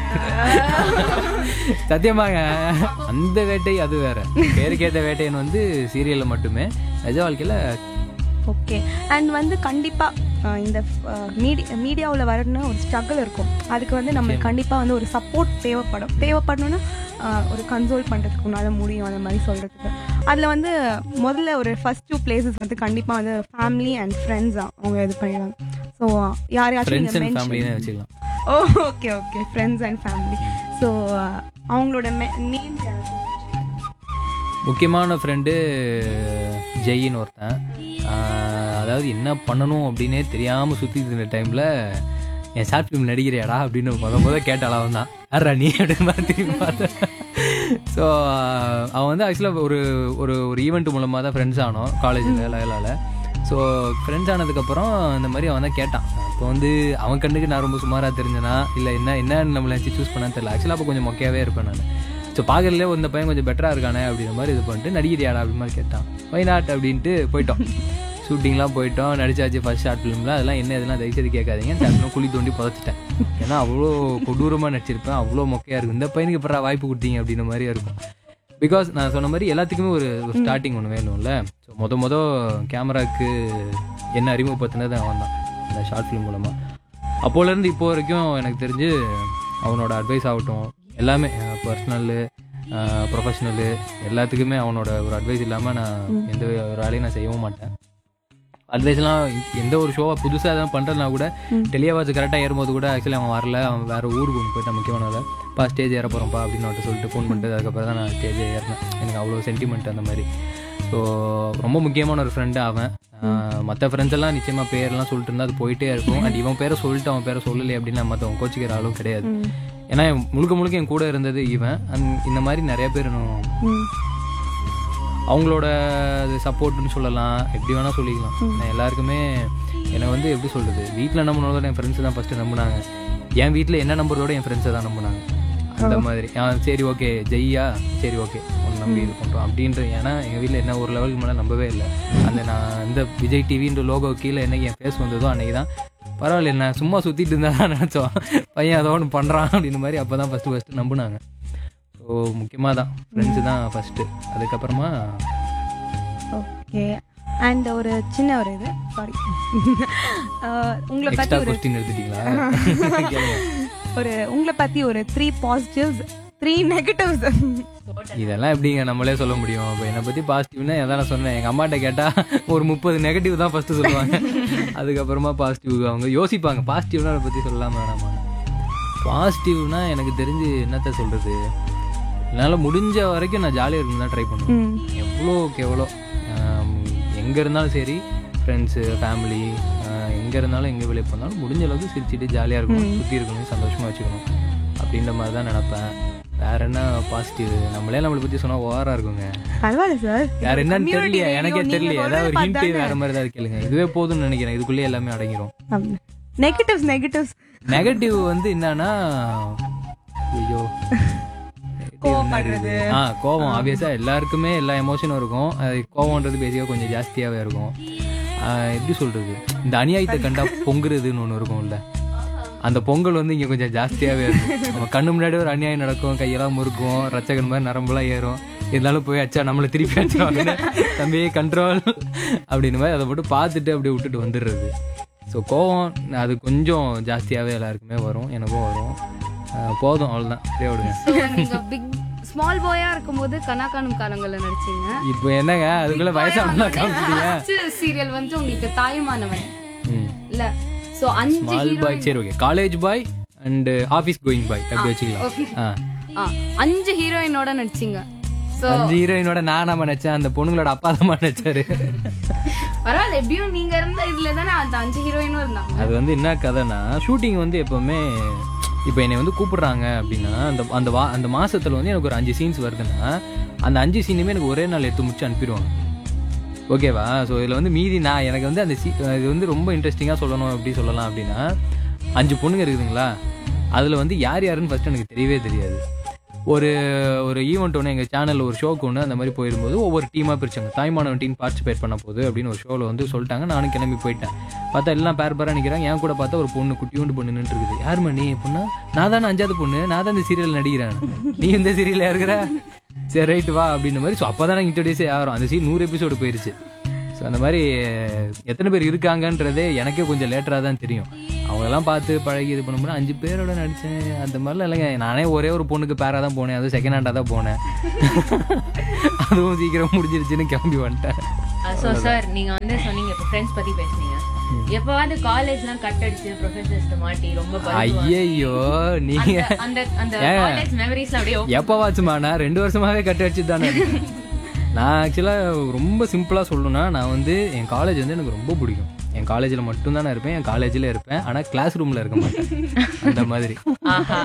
சத்தியமாங்க அந்த வேட்டை அது வேற பேருக்கேற்ற வேட்டையன் வந்து சீரியலில் மட்டுமே நிஜ வாழ்க்கையில் ஓகே அண்ட் வந்து கண்டிப்பாக இந்த மீடியா மீடியாவில் வரணும்னு ஒரு ஸ்ட்ரகிள் இருக்கும் அதுக்கு வந்து நம்மளுக்கு கண்டிப்பாக வந்து ஒரு சப்போர்ட் தேவைப்படும் தேவைப்படணும்னா ஆஹ், ஒரு கன்சோல் பண்ணுறதுக்கு உன்னால முடியும் அந்த மாதிரி சொல்கிறதுக்கு அதில் வந்து முதல்ல ஒரு ஃபர்ஸ்ட் டூ பிளேசஸ் வந்து கண்டிப்பாக வந்து ஃபேமிலி அண்ட் ஃப்ரெண்ட்ஸ் தான் அவங்க இது பண்ணிடுவாங்க ஸோ யாரையாச்சும் ஃப்ரெண்ட்ஸ் நீங்க அண்ட் mention- ஃபேமிலின்னு வச்சுக்கலாம் oh okay okay friends and family so அவங்களோட நேம் முக்கியமான ஃப்ரெண்டு ஜெயின்னு ஒருத்தன் ஆஹ் அதாவது என்ன பண்ணணும் அப்படின்னே தெரியாமல் சுற்றிட்டு இருந்த டைமில் என் ஷார்ட் ஃபிலிம் நடிக்கிறியாடா அப்படின்னு முத முத கேட்டாள் அவன் தான் யாரா நீ அப்படின்னு மாதிரி திரும்பி பார்த்தேன் ஸோ அவன் வந்து ஆக்சுவலாக ஒரு ஒரு ஒரு ஈவெண்ட் மூலமாக தான் ஃப்ரெண்ட்ஸ் ஆனோம் காலேஜில் லயலால ஸோ ஃப்ரெண்ட்ஸ் ஆனதுக்கப்புறம் இந்த மாதிரி அவன் தான் கேட்டான் அப்போ வந்து அவன் கண்ணுக்கு நான் ரொம்ப சுமாராக தெரிஞ்சனா இல்லை என்ன என்ன நம்மளை வச்சு சூஸ் பண்ணான்னு தெரியல ஆக்சுவலாக அப்போ கொஞ்சம் மொக்கையாகவே இருப்பேன் நான் ஸோ பார்க்கறதுலே இந்த பையன் கொஞ்சம் பெட்டராக இருக்கானே அப்படின்ற மாதிரி இது பண்ணிட்டு நடிகிறியாடா அப்படி மாதிரி கேட்டான் வை நாட் அப்படின்ட்டு போயிட்டோம் ஷூட்டிங்லாம் போயிட்டோம் நடிச்சாச்சு ஃபர்ஸ்ட் ஷார்ட் ஃபிலிமில் அதெல்லாம் என்ன இதெல்லாம் தயவுசெய்து கேட்காதீங்க டக்குனு குழி தோண்டி புதைச்சிட்டேன் ஏன்னா அவ்வளோ கொடூரமாக நடிச்சிருப்பேன் அவ்வளோ மொக்கையாக இருக்கும் இந்த பையனுக்கு அப்புறம் வாய்ப்பு கொடுத்தீங்க அப்படின்ற மாதிரியா இருக்கும் பிகாஸ் நான் சொன்ன மாதிரி எல்லாத்துக்குமே ஒரு ஸ்டார்டிங் ஒன்று வேணும்ல ஸோ மொத மொத கேமராக்கு என்ன அறிமுகப்படுத்தினது அவன் தான் அந்த ஷார்ட் ஃபிலிம் மூலமாக அப்போலேருந்து இப்போ வரைக்கும் எனக்கு தெரிஞ்சு அவனோட அட்வைஸ் ஆகட்டும் எல்லாமே பர்சனலு ப்ரொஃபஷ்னலு எல்லாத்துக்குமே அவனோட ஒரு அட்வைஸ் இல்லாமல் நான் எந்த ஒரு வேலையும் நான் செய்யவும் மாட்டேன் அட்வைஸ்லாம் எந்த ஒரு ஷோவை புதுசாக எதாவது பண்ணுறதுனா கூட டெலியாவாச்சு கரெக்டாக ஏறும்போது கூட ஆக்சுவலி அவன் வரல அவன் வேறு ஊருக்கு ஒன்று போயிட்டான் முக்கியமான வேலை பா ஸ்டேஜ் ஏற போகிறோம்ப்பா அப்படின்னு அவன்கிட்ட சொல்லிட்டு ஃபோன் பண்ணிட்டு அதுக்கப்புறம் தான் நான் ஸ்டேஜ் ஏறினேன் எனக்கு அவ்வளோ சென்டிமெண்ட் அந்த மாதிரி ஸோ ரொம்ப முக்கியமான ஒரு ஃப்ரெண்டு அவன் மற்ற ஃப்ரெண்ட்ஸ் எல்லாம் நிச்சயமாக பேரெல்லாம் சொல்லிட்டு இருந்தால் அது போயிட்டே இருக்கும் அண்ட் இவன் பேரை சொல்லிட்டு அவன் பேரை சொல்லலை அப்படின்னு நான் மற்றவன் கோச்சிக்கிற ஆளும் கிடையாது ஏன்னா இவன் முழுக்க முழுக்க என் கூட இருந்தது இவன் அண்ட் இந்த மாதிரி நிறைய பேர் இன்னும் அவங்களோட சப்போர்ட்னு சொல்லலாம் எப்படி வேணால் சொல்லிக்கலாம் நான் எல்லாருக்குமே என்னை வந்து எப்படி சொல்கிறது வீட்டில் நம்பினதோட என் ஃப்ரெண்ட்ஸ் தான் ஃபஸ்ட்டு நம்பினாங்க என் வீட்டில் என்ன நம்புறதோட என் ஃப்ரெண்ட்ஸை தான் நம்பினாங்க அந்த மாதிரி ஆ சரி ஓகே ஜெய்யா சரி ஓகே உன்னை நம்பி இது பண்ணுறோம் அப்படின்ற ஏன்னா எங்கள் வீட்டில் என்ன ஒரு லெவலுக்கு மேலே நம்பவே இல்லை அந்த நான் இந்த விஜய் டிவின்ற லோகோ கீழே என்னைக்கு என் ஃபேஸ் வந்ததோ அன்னைக்கு தான் பரவாயில்ல நான் சும்மா சுற்றிட்டு இருந்தா தான் நினச்சோம் பையன் அதோ ஒன்று பண்ணுறான் அப்படின்னு மாதிரி அப்போ தான் ஃபஸ்ட்டு ஃபஸ்ட்டு நம்பினாங்க ஸோ முக்கியமாக தான் ஃப்ரெண்ட்ஸு தான் ஃபஸ்ட்டு அதுக்கப்புறமா ஓகே அண்ட் ஒரு சின்ன ஒரு இது சாரி உங்களை பத்தி எக்ஸ்ட்ரா ஒரு கொஸ்டின் எடுத்துட்டீங்களா கேளுங்க. ஒரு உங்களை பத்தி ஒரு த்ரீ பாசிட்டிவ்ஸ் த்ரீ நெகட்டிவ்ஸ் இதெல்லாம் எப்படிங்க நம்மளே சொல்ல முடியும் இப்போ என்னை பத்தி பாசிட்டிவ்னா எதாவது நான் சொன்னேன் எங்க அம்மாட்ட கேட்டா ஒரு முப்பது நெகட்டிவ் தான் ஃபர்ஸ்ட் சொல்லுவாங்க அதுக்கப்புறமா பாசிட்டிவ் அவங்க யோசிப்பாங்க பாசிட்டிவ்னா அதை பத்தி சொல்லலாமா வேணாமா பாசிட்டிவ்னா எனக்கு தெரிஞ்சு என்னத்த சொல்றது என்னால் முடிஞ்ச வரைக்கும் நான் ஜாலியாக இருக்கணும் தான் ட்ரை பண்ணுவேன் எவ்வளோக்கு எவ்வளோ ஆம், எங்க இருந்தாலும் சரி ஃப்ரெண்ட்ஸு ஃபேமிலி எங்க இருந்தாலும் எங்க வெளியே போனாலும் முடிஞ்ச அளவுக்கு சிரிச்சிட்டு ஜாலியாக இருக்கணும் சுற்றி இருக்கணும் சந்தோஷமா வச்சுக்கணும் அப்படின்ற மாதிரி தான் நினைப்பேன் வேற என்ன பாசிட்டிவ் நம்மளே நம்மளை பத்தி சொன்னா ஓவரா இருக்குங்க பரவாயில்ல சார் வேற என்னன்னு Community தெரியல radio, எனக்கே நீங்க தெரியல சொல்றத ஏதாவது ஒரு ஹிண்ட் பார்த்தானே. வேற மாதிரி ஏதாவது கேளுங்க இதுவே போதும்னு நினைக்கிறேன் இதுக்குள்ளே எல்லாமே அடங்கிரும் நெகட்டிவ்ஸ் நெகட்டிவ்ஸ் நெகட்டிவ் வந்து என்னன்னா ஐயோ கோவப்படுறது. ஆ கோவம் ஆப்வியஸா எல்லாருக்குமே எல்லா எமோஷனும் இருக்கும் அது கோவம்ன்றது பேசிக்கா கொஞ்சம் ஜாஸ்தியாவே இருக்கும் ஆ, எப்படி சொல்றது இந்த அநியாயத்தை கண்டா பொங்குறதுன்னு ஒன்று இருக்கும்ல அந்த பொங்கல் வந்து இங்க கொஞ்சம் ஜாஸ்தியாவே இருக்கும் நம்ம கண்ணு முன்னாடி ஒரு அநியாயம் நடக்கும் கையெல்லாம் முறுக்கும் ரச்சகன் மாதிரி நரம்புலாம் ஏறும் இருந்தாலும் போய் அச்சா நம்மளை திருப்பி அடிச்சுவாங்க தம்பி கண்ட்ரோல் அப்படின்னு மாதிரி அதை மட்டும் பார்த்துட்டு அப்படியே விட்டுட்டு வந்துடுறது ஸோ கோவம் அது கொஞ்சம் ஜாஸ்தியாகவே எல்லாருக்குமே வரும் எனக்கும் வரும் அஹ் போதும் அவ்வளோதான் அப்படியே விடுங்க So, நீங்க பிக் ஸ்மால் பாயா இருக்கும்போது கனா காணும் காலங்கள்ல நடிச்சீங்க இப்போ என்னங்க அதுக்குள்ள வயசானலாம் காமிச்சிட்டீங்க சீரியல் வந்து உங்களுக்கு தாய்மானவன் ம் இல்ல சோ அஞ்சு ஸ்மால் பாய் சரி okay college boy and office going boy அப்படி வச்சுக்கலாம் ஓகே ஆ அஞ்சு ஹீரோயினோட நடிச்சீங்க சோ அஞ்சு ஹீரோயினோட நான் நம்ம நினைச்சேன் அந்த பொண்ணுங்களோட அப்பா தான் நினைச்சாரு பரவாயில்ல எப்படியும் நீங்க இருந்த இதுல தானே அந்த அஞ்சு ஹீரோயினும் இருந்தாங்க அது வந்து என்ன கதைனா ஷூட்டிங் வந்து எப்பவுமே இப்போ என்னை வந்து கூப்பிடுறாங்க அப்படின்னா அந்த அந்த வா அந்த மாசத்துல வந்து எனக்கு ஒரு அஞ்சு சீன்ஸ் வருதுன்னா அந்த அஞ்சு சீனுமே எனக்கு ஒரே நாள் எடுத்து முடிச்சு அனுப்பிடுவாங்க ஓகேவா ஸோ இதில் வந்து மீதி நான் எனக்கு வந்து அந்த சீ இது வந்து ரொம்ப இன்ட்ரெஸ்டிங்காக சொல்லணும் எப்படி சொல்லலாம் அப்படின்னா அஞ்சு பொண்ணுங்க இருக்குதுங்களா அதில் வந்து யார் யாருன்னு ஃபர்ஸ்ட் எனக்கு தெரியவே தெரியாது ஒரு ஒரு ஈவெண்ட் ஒன்று எங்கள் சேனலில் ஒரு ஷோக்கு ஒன்று அந்த மாதிரி போயிருக்கும்போது ஒவ்வொரு டீமாக பிரிச்சாங்க தாய்மானவன் டீம் பார்ட்டிசிபேட் பண்ண போகுது அப்படின்னு ஒரு ஷோவில் வந்து சொல்லிட்டாங்க நானும் கிளம்பி போயிட்டேன் பார்த்தா எல்லாம் பேர் பேராக நிற்கிறாங்க என் கூட பார்த்தா ஒரு பொண்ணு குட்டியூண்டு பொண்ணு நின்று இருக்குது யாரும்மா நீ பொண்ணா நான் தானே அஞ்சாவது பொண்ணு நான் தான் இந்த சீரியல் நடிக்கிறேன் நீ இந்த சீரியலில் இருக்கிற சரி ரைட்டு வா அப்படின்ற மாதிரி ஸோ அப்போ தான் இன்ட்ரடியூஸே ஆகிறோம் அந்த சீன் நூறு எபிசோடு போயிருச்சு ஸோ அந்த மாதிரி எத்தனை பேர் இருக்காங்கன்றதே எனக்கே கொஞ்சம் லேட்டராக தான் தெரியும் அவங்களெல்லாம் பார்த்து பழகி இது பண்ணும்போது அஞ்சு பேரோட நடித்தேன் அந்த மாதிரிலாம் இல்லைங்க நானே ஒரே ஒரு பொண்ணுக்கு பேராக தான் போனேன் அதுவும் செகண்ட் ஹேண்டாக தான் போனேன் அதுவும் சீக்கிரம் முடிஞ்சிருச்சுன்னு கிளம்பி வந்துட்டேன் ஸோ சார் நீங்க வந்து சொன்னீங்க இப்போ ஃப்ரெண்ட்ஸ் பத்தி பேசுனீங்க எப்பவாவது காலேஜ்லாம் கட் அடிச்சு ப்ரொஃபசர்ஸ் மாட்டி ரொம்ப படுத்துவாங்க. ஐயையோ நீங்க அந்த- அந்த அந்த ஏங்க? காலேஜ் மெமரிஸ் அப்படியே எப்போ வாச்சுமா நான் ரெண்டு வருஷமாவே கட்டு அடிச்சு தானே இருக்கேன். நான் ஆக்சுவலாக ரொம்ப சிம்பிளாக சொல்லணும்னா நான் வந்து என் காலேஜ் வந்து எனக்கு ரொம்ப பிடிக்கும் என் காலேஜில் மட்டும்தான் நான் இருப்பேன் என் காலேஜில் இருப்பேன் ஆனால் கிளாஸ் ரூமில் இருக்க மாட்டேன் அந்த மாதிரி ஆஹா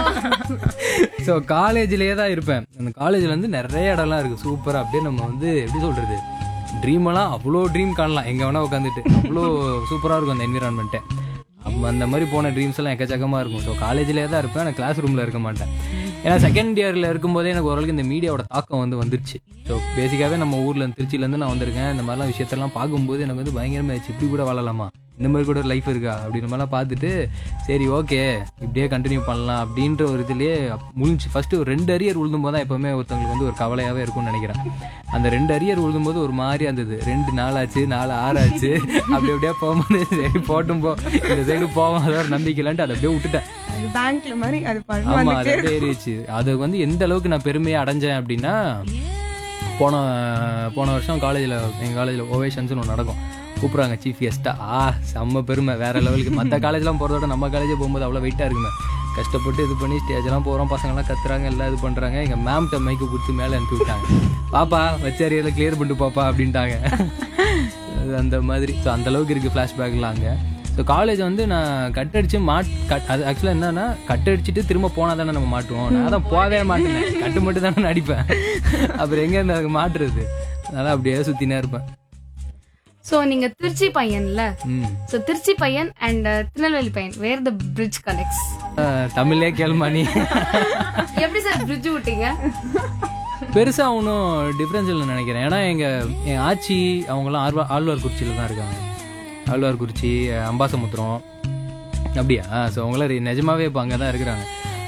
ஸோ காலேஜ்லேயே தான் இருப்பேன் அந்த காலேஜில் வந்து நிறைய இடம்லாம் இருக்குது சூப்பராக அப்படியே நம்ம வந்து எப்படி சொல்கிறது ட்ரீமெல்லாம் அவ்வளோ ட்ரீம் காணலாம் எங்கே வேணால் உட்காந்துட்டு அவ்வளோ சூப்பராக இருக்கும் அந்த என்விரான்மெண்ட்டை அப்போ அந்த மாதிரி போன ட்ரீம்ஸ் எல்லாம் எக்கச்சக்கமாக இருக்கும் ஸோ காலேஜ்லேயே தான் இருப்பேன் நான் கிளாஸ் ரூமில் இருக்க மாட்டேன் ஏன்னா செகண்ட் இயரில் இருக்கும்போதே எனக்கு ஓரளவுக்கு இந்த மீடியாவோட தாக்கம் வந்து வந்துருச்சு ஸோ பேசிக்காகவே நம்ம ஊரில் திருச்சியிலேருந்து நான் வந்திருக்கேன் இந்த மாதிரிலாம் விஷயத்தெல்லாம் பார்க்கும்போது எனக்கு வந்து பயங்கரமாக ஆயிடுச்சு இப்படி கூட வாழலாமா இந்த மாதிரி கூட ஒரு லைஃப் இருக்கா அப்படின்ற மாதிரிலாம் பார்த்துட்டு சரி ஓகே இப்படியே கண்டினியூ பண்ணலாம் அப்படின்ற ஒரு இதுலேயே முடிஞ்சு ஃபர்ஸ்ட் ஒரு ரெண்டு அரியர் உழுதும் போது தான் எப்பவுமே ஒருத்தவங்களுக்கு வந்து ஒரு கவலையாகவே இருக்கும்னு நினைக்கிறேன் அந்த ரெண்டு அரியர் உழுதும் போது ஒரு மாதிரி இருந்தது ரெண்டு நாளாச்சு நாலு ஆறாச்சு அப்படி அப்படியே போகும்போது சரி போட்டும் போ இந்த சைடு போவோம் அதோட நம்பிக்கை இல்லைன்ட்டு அதை அப்படியே விட்டுட்டேன் அது பேங்க்ல மாதிரி அது ஆமா பண்ணு அது அப்படியே ஏறிடுச்சு அது வந்து எந்த அளவுக்கு நான் பெருமையை அடைஞ்சேன் அப்படின்னா போன போன வருஷம் காலேஜில் எங்கள் காலேஜில் ஓவேஷன்ஸ்னு ஒன்று நடக்கும் கூப்பிட்றாங்க சீஃப் கெஸ்ட்டா ஆ செம்ம பெருமை வேற லெவலுக்கு மற்ற காலேஜ்லாம் போகிறதோட நம்ம காலேஜே போகும்போது அவ்வளோ வெயிட்டாக இருக்குமே கஷ்டப்பட்டு இது பண்ணி ஸ்டேஜ்லாம் போகிறோம் பசங்கள்லாம் கத்துறாங்க எல்லாம் இது பண்ணுறாங்க எங்கள் மேம்கிட்ட மைக்கு கொடுத்து மேலே அனுப்பி விட்டாங்க பாப்பா வச்சாரியெல்லாம் கிளியர் பண்ணிட்டு பாப்பா அப்படின்ட்டாங்க அது அந்த மாதிரி ஸோ அந்த அளவுக்கு இருக்குது ஃப்ளாஷ்பேக்லாம் அங்கே ஸோ காலேஜ் வந்து நான் கட் அடிச்சு மாட் கட் அது ஆக்சுவலாக என்னன்னா கட் அடிச்சுட்டு திரும்ப போனால் தானே நம்ம மாட்டுவோம் நான் தான் போகவே மாட்டேன் கட்டு மட்டும் தானே நடிப்பேன் அப்புறம் எங்கே இருந்து அதுக்கு மாட்டுறது அதனால் அப்படியே சுற்றினே இருப்பேன் சோ நீங்க திருச்சி பையன்ல ம் சோ திருச்சி பையன் அண்ட் திருநெல்வேலி பையன் வேர் த பிரிட்ஜ் கனெக்ட்ஸ் அஹ், தமிழ்லே கேள்மா நீ எப்படி சார் பிரிட்ஜ் விட்டீங்க பெருசாக ஒன்றும் டிஃப்ரென்ஸ் இல்லைன்னு நினைக்கிறேன் ஏன்னா எங்கள் என் ஆச்சி அவங்களாம் ஆழ்வா ஆழ்வார் குறிச்சியில் தான் இருக்காங்க ஆழ்வார் குறிச்சி அம்பாசமுத்திரம் அப்படியா ஸோ அவங்களாம் re- நிஜமாவே இப்போ அங்கே தான் இருக்கிறாங்க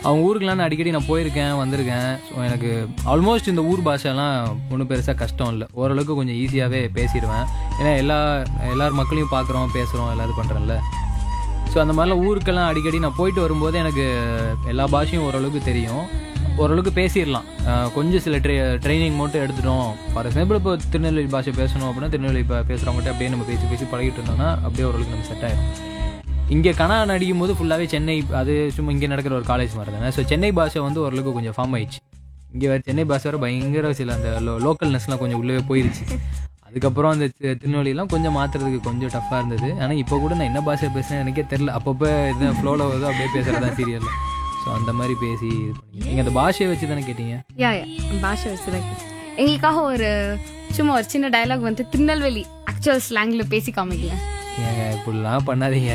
அவங்க ஊருக்குலாம் நான் அடிக்கடி நான் போயிருக்கேன் வந்திருக்கேன் ஸோ எனக்கு ஆல்மோஸ்ட் இந்த ஊர் பாஷைலாம் ஒன்றும் பெருசாக கஷ்டம் இல்லை ஓரளவுக்கு கொஞ்சம் ஈஸியாகவே பேசிடுவேன் ஏன்னா எல்லா எல்லார் மக்களையும் பார்க்குறோம் பேசுகிறோம் எல்லாரும் பண்ணுறேன்ல ஸோ அந்த மாதிரிலாம் ஊருக்கெல்லாம் அடிக்கடி நான் போயிட்டு வரும்போது எனக்கு எல்லா பாஷையும் ஓரளவுக்கு தெரியும் ஓரளவுக்கு பேசிடலாம் அஹ் கொஞ்சம் சில ட்ரை ட்ரைனிங் மட்டும் எடுத்துட்டோம் ஃபார் எக்ஸாம்பிள் இப்போ திருநெல்வேலி பாஷை பேசணும் அப்படின்னா திருநெல்வேலி பா பேசுகிறவங்ககிட்ட அப்படியே நம்ம பேசி பேசி பழகிட்டு இருந்தோம்னா அப்படியே ஓரளவுக்கு நம்ம செட் ஆயிடும் இங்கே கனா நடிக்கும் போது ஃபுல்லாகவே சென்னை அது சும்மா இங்கே நடக்கிற ஒரு காலேஜ் மாதிரி தானே ஸோ சென்னை பாஷை வந்து ஓரளவுக்கு கொஞ்சம் ஃபார்ம் ஆயிடுச்சு இங்கே வேறு சென்னை பாஷை வேறு பயங்கர சில அந்த லோ லோக்கல்னஸ்லாம் கொஞ்சம் உள்ளே போயிருச்சு அதுக்கப்புறம் அந்த தி- திருநெல்வேலிலாம் கொஞ்சம் மாற்றுறதுக்கு கொஞ்சம் டஃப்பாக இருந்தது ஆனால் இப்போ கூட நான் என்ன பாஷை பேசுனேன் எனக்கே தெரில அப்பப்போ இது ஃப்ளோவில் வருதோ அப்படியே பேசுகிறது தான் சீரியலில் ஸோ அந்த மாதிரி பேசி இது பண்ணி நீங்கள் அந்த பாஷையை வச்சு தானே கேட்டீங்க யா யா பாஷை வச்சுதான் எங்களுக்காக ஒரு சும்மா ஒரு சின்ன டயலாக் வந்து திருநெல்வேலி ஆக்சுவல் ஸ்லாங்ல பேசி காமிக்கல ஏங்க இப்படிலாம் பண்ணாதீங்க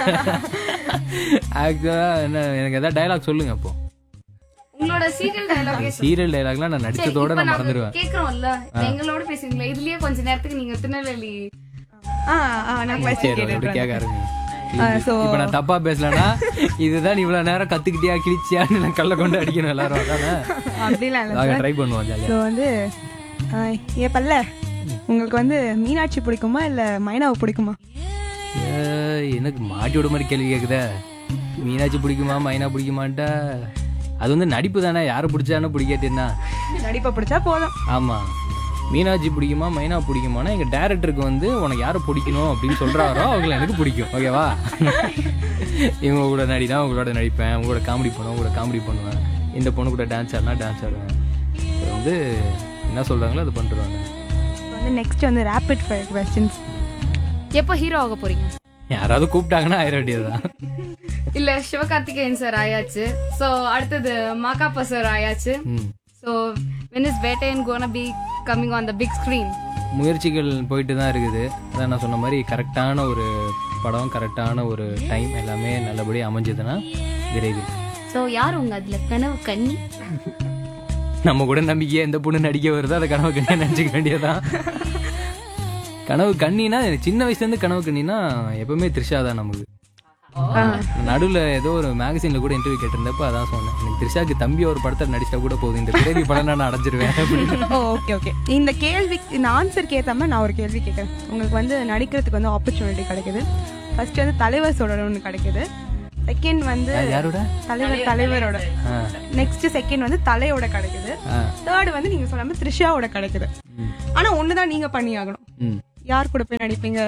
ஆக்சுவலாக என்ன எனக்கு எதாவது டைலாக் சொல்லுங்க அப்போ உங்களோட சீரியல் டயலாகே சீரியல் டைலாக்லாம் நான் நடிச்சதோட நான் மறந்துடுவேன் கேக்குறோம்ல இப்ப எங்களோட பேசுறீங்களா இதுலயே கொஞ்ச நேரத்துக்கு நீங்க திருநெல்வேலி ஆ ஆ நான் சரி கொஸ்டின் அப்படி கேட்டுட்டு கேட்க ஆரம்பிங்க so- இப்போ நான் தப்பா பேசலனா இதுதான் நீ இவ்வளவு நேரம் கத்துக்கிட்டியா கிழிச்சியான்னு நான் கல்ல கொண்டு அடிக்கணும் எல்லாரும் அதானே அப்படிலாம் இல்லை நாங்க ட்ரை பண்ணுவோம் ஜாலியா ஸோ வந்து ஆ, ஏ பல்ல உங்களுக்கு வந்து மீனாட்சி பிடிக்குமா இல்ல மைனாவை பிடிக்குமா ஏய், எனக்கு மாட்டி விட மாதிரி கேள்வி கேக்குதே மீனாட்சி பிடிக்குமா மைனா பிடிக்குமான்ட்டா அது வந்து நடிப்பு தானே யாரை பிடிச்சானு பிடிக்காட்டின்னா நடிப்பை பிடிச்சா போதும் ஆமா மீனாட்சி பிடிக்குமா மைனா பிடிக்குமானா எங்க டேரக்டருக்கு வந்து உனக்கு யாரை பிடிக்கணும் அப்படின்னு சொல்றாரோ அவங்கள எனக்கு பிடிக்கும் ஓகேவா இவங்க கூட நடினா உங்களோட நடிப்பேன் உங்களோட காமெடி பண்ணுவேன் உங்களோட காமெடி பண்ணுவேன் இந்த பொண்ணு கூட டான்ஸ் ஆடினா டான்ஸ் ஆடுவேன் இது வந்து என்ன சொல்றாங்களோ அது பண்ணிடுவாங்க இப்ப வந்து நெக்ஸ்ட் வந்து ரேபிட் ஃபயர் கொஸ்டின்ஸ் எப்போ ஹீரோ ஆக போறீங்க யாராவது கூப்பிட்டாங்கன்னா ஆயிர வேண்டியதுதான் இல்ல சிவகார்த்திகேயன் சார் ஆயாச்சு சோ அடுத்தது மாகாப்பா சார் ஆயாச்சு ம். So when is Vettaiyan gonna be coming on the big screen முயற்சிகள் போயிட்டு தான் இருக்குது அதான் நான் சொன்ன மாதிரி கரெக்டான ஒரு படம் கரெக்டான ஒரு டைம் எல்லாமே நல்லபடியாக அமைஞ்சதுன்னா விரைவில் சோ யார் உங்க அதுல கனவு கண்ணி நம்ம கூட நம்பிக்கையா எந்த பொண்ணு நடிக்க வருதோ அதை கனவு கண்ணியா நினச்சிக்க வேண்டியதான் கனவு கண்ணினா எனக்கு சின்ன வயசுல இருந்து கனவு கண்ணினா எப்பவுமே த்ரிஷா தான் நமக்கு நடுவில் ஏதோ ஒரு மேகசின்ல கூட இன்டர்வியூ கேட்டிருந்தப்ப அதான் சொன்னேன் எனக்கு த்ரிஷாக்கு தம்பி ஒரு படத்தை நடிச்சா கூட போதும் இந்த பிறவி படம் நான் அடைஞ்சிருவேன் அப்படின்னு. ஓகே ஓகே இந்த கேள்வி இந்த ஆன்சருக்கு ஏற்ற மாதிரி நான் ஒரு கேள்வி கேட்குறேன் உங்களுக்கு வந்து நடிக்கிறதுக்கு வந்து ஆப்பர்ச்சுனிட்டி கிடைக்குது ஃபர்ஸ்ட் வந்து தலைவர் சொல்லணும்னு கிடைக்குது செகண்ட் வந்து யார்- யாரோட தலைவர் தலைவரோட ஆ, நெக்ஸ்ட் செகண்ட் வந்து தலையோட கிடைக்குது ஆ, தேர்ட் வந்து நீங்க சொல்லாம த்ரிஷாவோட கிடைக்குது ம், ஆனா ஒண்ணுதான் நீங்க பண்ணி ஆகணும் ம். யார் கூட போய் நடிப்பீங்க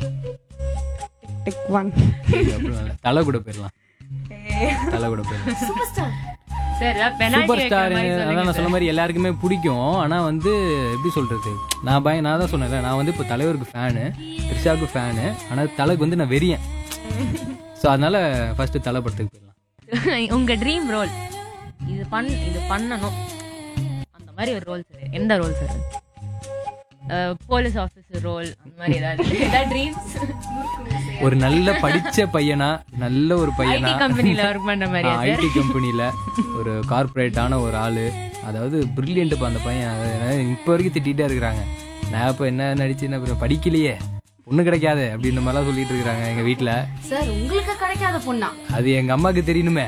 டிக் ஒன் அப்புறம் இல்ல. தலை கூட போயிடலாம் தலை கூட போயிடலாம் சரி சூப்பர் ஸ்டார் அதான் நான் சொன்ன மாதிரி எல்லாருக்குமே பிடிக்கும் ஆனா வந்து எப்படி சொல்றது நான் பய நான் தான் சொன்னேன்ல நான் வந்து இப்போ தலைவருக்கு ஃபேனு த்ரிஷாவுக்கு ஃபேனு ஆனா தலைக்கு வந்து நான் வெறியன் ஸோ அதனால ஃபர்ஸ்ட் தலை படத்துக்கு போயிடலாம் உங்க ட்ரீம் ரோல் இது பண் இது பண்ணணும் அந்த மாதிரி ஒரு ரோல் சார் எந்த role sir police officer role அந்த மாதிரி ஏதாவது ஏதாவது ட்ரீம்ஸ் ஒரு நல்ல படிச்ச பையனா நல்ல ஒரு பையனா ஐடி கம்பெனில ஒர்க் பண்ற மாதிரி ஐடி கம்பெனில ஒரு கார்ப்பரேட்டான ஒரு ஆளு அதாவது பிரில்லியன்ட் அந்த பையன் அது இப்போ வரைக்கும் திட்டிகிட்டே இருக்கிறாங்க நான் இப்போ என்ன நடிச்சு என்ன பண்ண- படிக்கலையே பொண்ணு கிடைக்காது அப்படின்ற மாதிரிலாம் சொல்லிட்டு இருக்கிறாங்க எங்க வீட்ல சார் உங்களுக்கு கிடைக்காத பொண்ணா அது எங்க அம்மாக்கு தெரியணுமே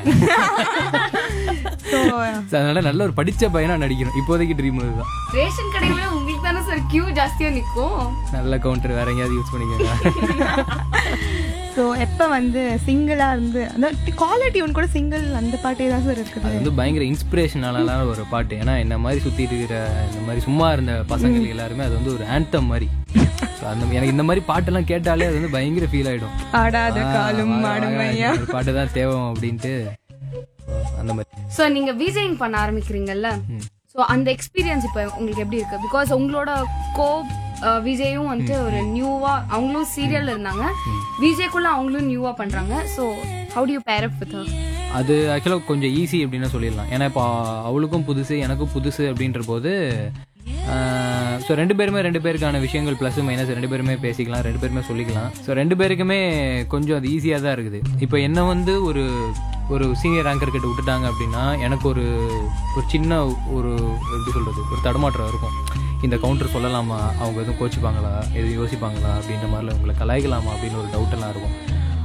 ஸோ So, அதனால நல்ல ஒரு படிச்ச பையனா நடிக்கணும் இப்போதைக்கு ட்ரீம் இதுதான் ரேஷன் கடையில உங்களுக்கு தானே சார் கியூ ஜாஸ்தியா நிக்கும் நல்ல கவுண்டர் வேற எங்கேயாவது யூஸ் பண்ணிக்கோங்க ஸோ எப்போ வந்து சிங்கிளா இருந்து அந்த குவாலிட்டி ஒன்று கூட சிங்கிள் அந்த பாட்டே தான் சார் இருக்குது அது வந்து பயங்கர இன்ஸ்பிரேஷனான ஒரு பாட்டு ஏன்னா என்ன மாதிரி சுத்திட்டு இருக்கிற இந்த மாதிரி சும்மா இருந்த பசங்களுக்கு எல்லாருமே அது வந்து ஒரு ஆந்தம் மாதிரி So, அந்த எனக்கு இந்த மாதிரி பாட்டெல்லாம் கேட்டாலே அது வந்து பயங்கர ஃபீல் ஆயிடும் ஆடாத ஆ, காலும் வா- வா- ஆடுமையா ஒரு பாட்டு தான் தேவை அப்படின்ட்டு So, அந்த மாதிரி சோ நீங்க விஜயிங் பண்ண ஆரம்பிக்கிறீங்கல்ல ம். சோ அந்த எக்ஸ்பீரியன்ஸ் இப்போ உங்களுக்கு எப்படி இருக்கு பிகாஸ் உங்களோட கோ விஜயும் வந்துட்டு ஒரு நியூவா அவங்களும் சீரியல்ல இருந்தாங்க விஜய்க்குள்ள அவங்களும் நியூவா பண்றாங்க சோ ஹவு டு யூ பேர் அப் வித் அது ஆக்சுவலாக கொஞ்சம் ஈஸி அப்படின்னு சொல்லிடலாம் ஏன்னா இப்போ அவளுக்கும் புதுசு எனக்கும் புதுசு அப்படின்ற போது ஸோ ரெண்டு பேருமே ரெண்டு பேருக்கான விஷயங்கள் ப்ளஸ் மைனஸ் ரெண்டு பேருமே பேசிக்கலாம் ரெண்டு பேருமே சொல்லிக்கலாம் ஸோ ரெண்டு பேருக்குமே கொஞ்சம் அது ஈஸியாக தான் இருக்குது இப்போ என்ன வந்து ஒரு ஒரு சீனியர் ஆங்கர் கிட்ட விட்டுட்டாங்க அப்படின்னா எனக்கு ஒரு ஒரு சின்ன ஒரு எப்படி சொல்கிறது ஒரு தடுமாற்றம் இருக்கும் இந்த கவுண்டர் சொல்லலாமா அவங்க எதுவும் கோச்சிப்பாங்களா எதுவும் யோசிப்பாங்களா அப்படின்ற மாதிரிலாம் உங்களை கலாய்க்கலாமா அப்படின்னு ஒரு டவுட்டெல்லாம் இருக்கும்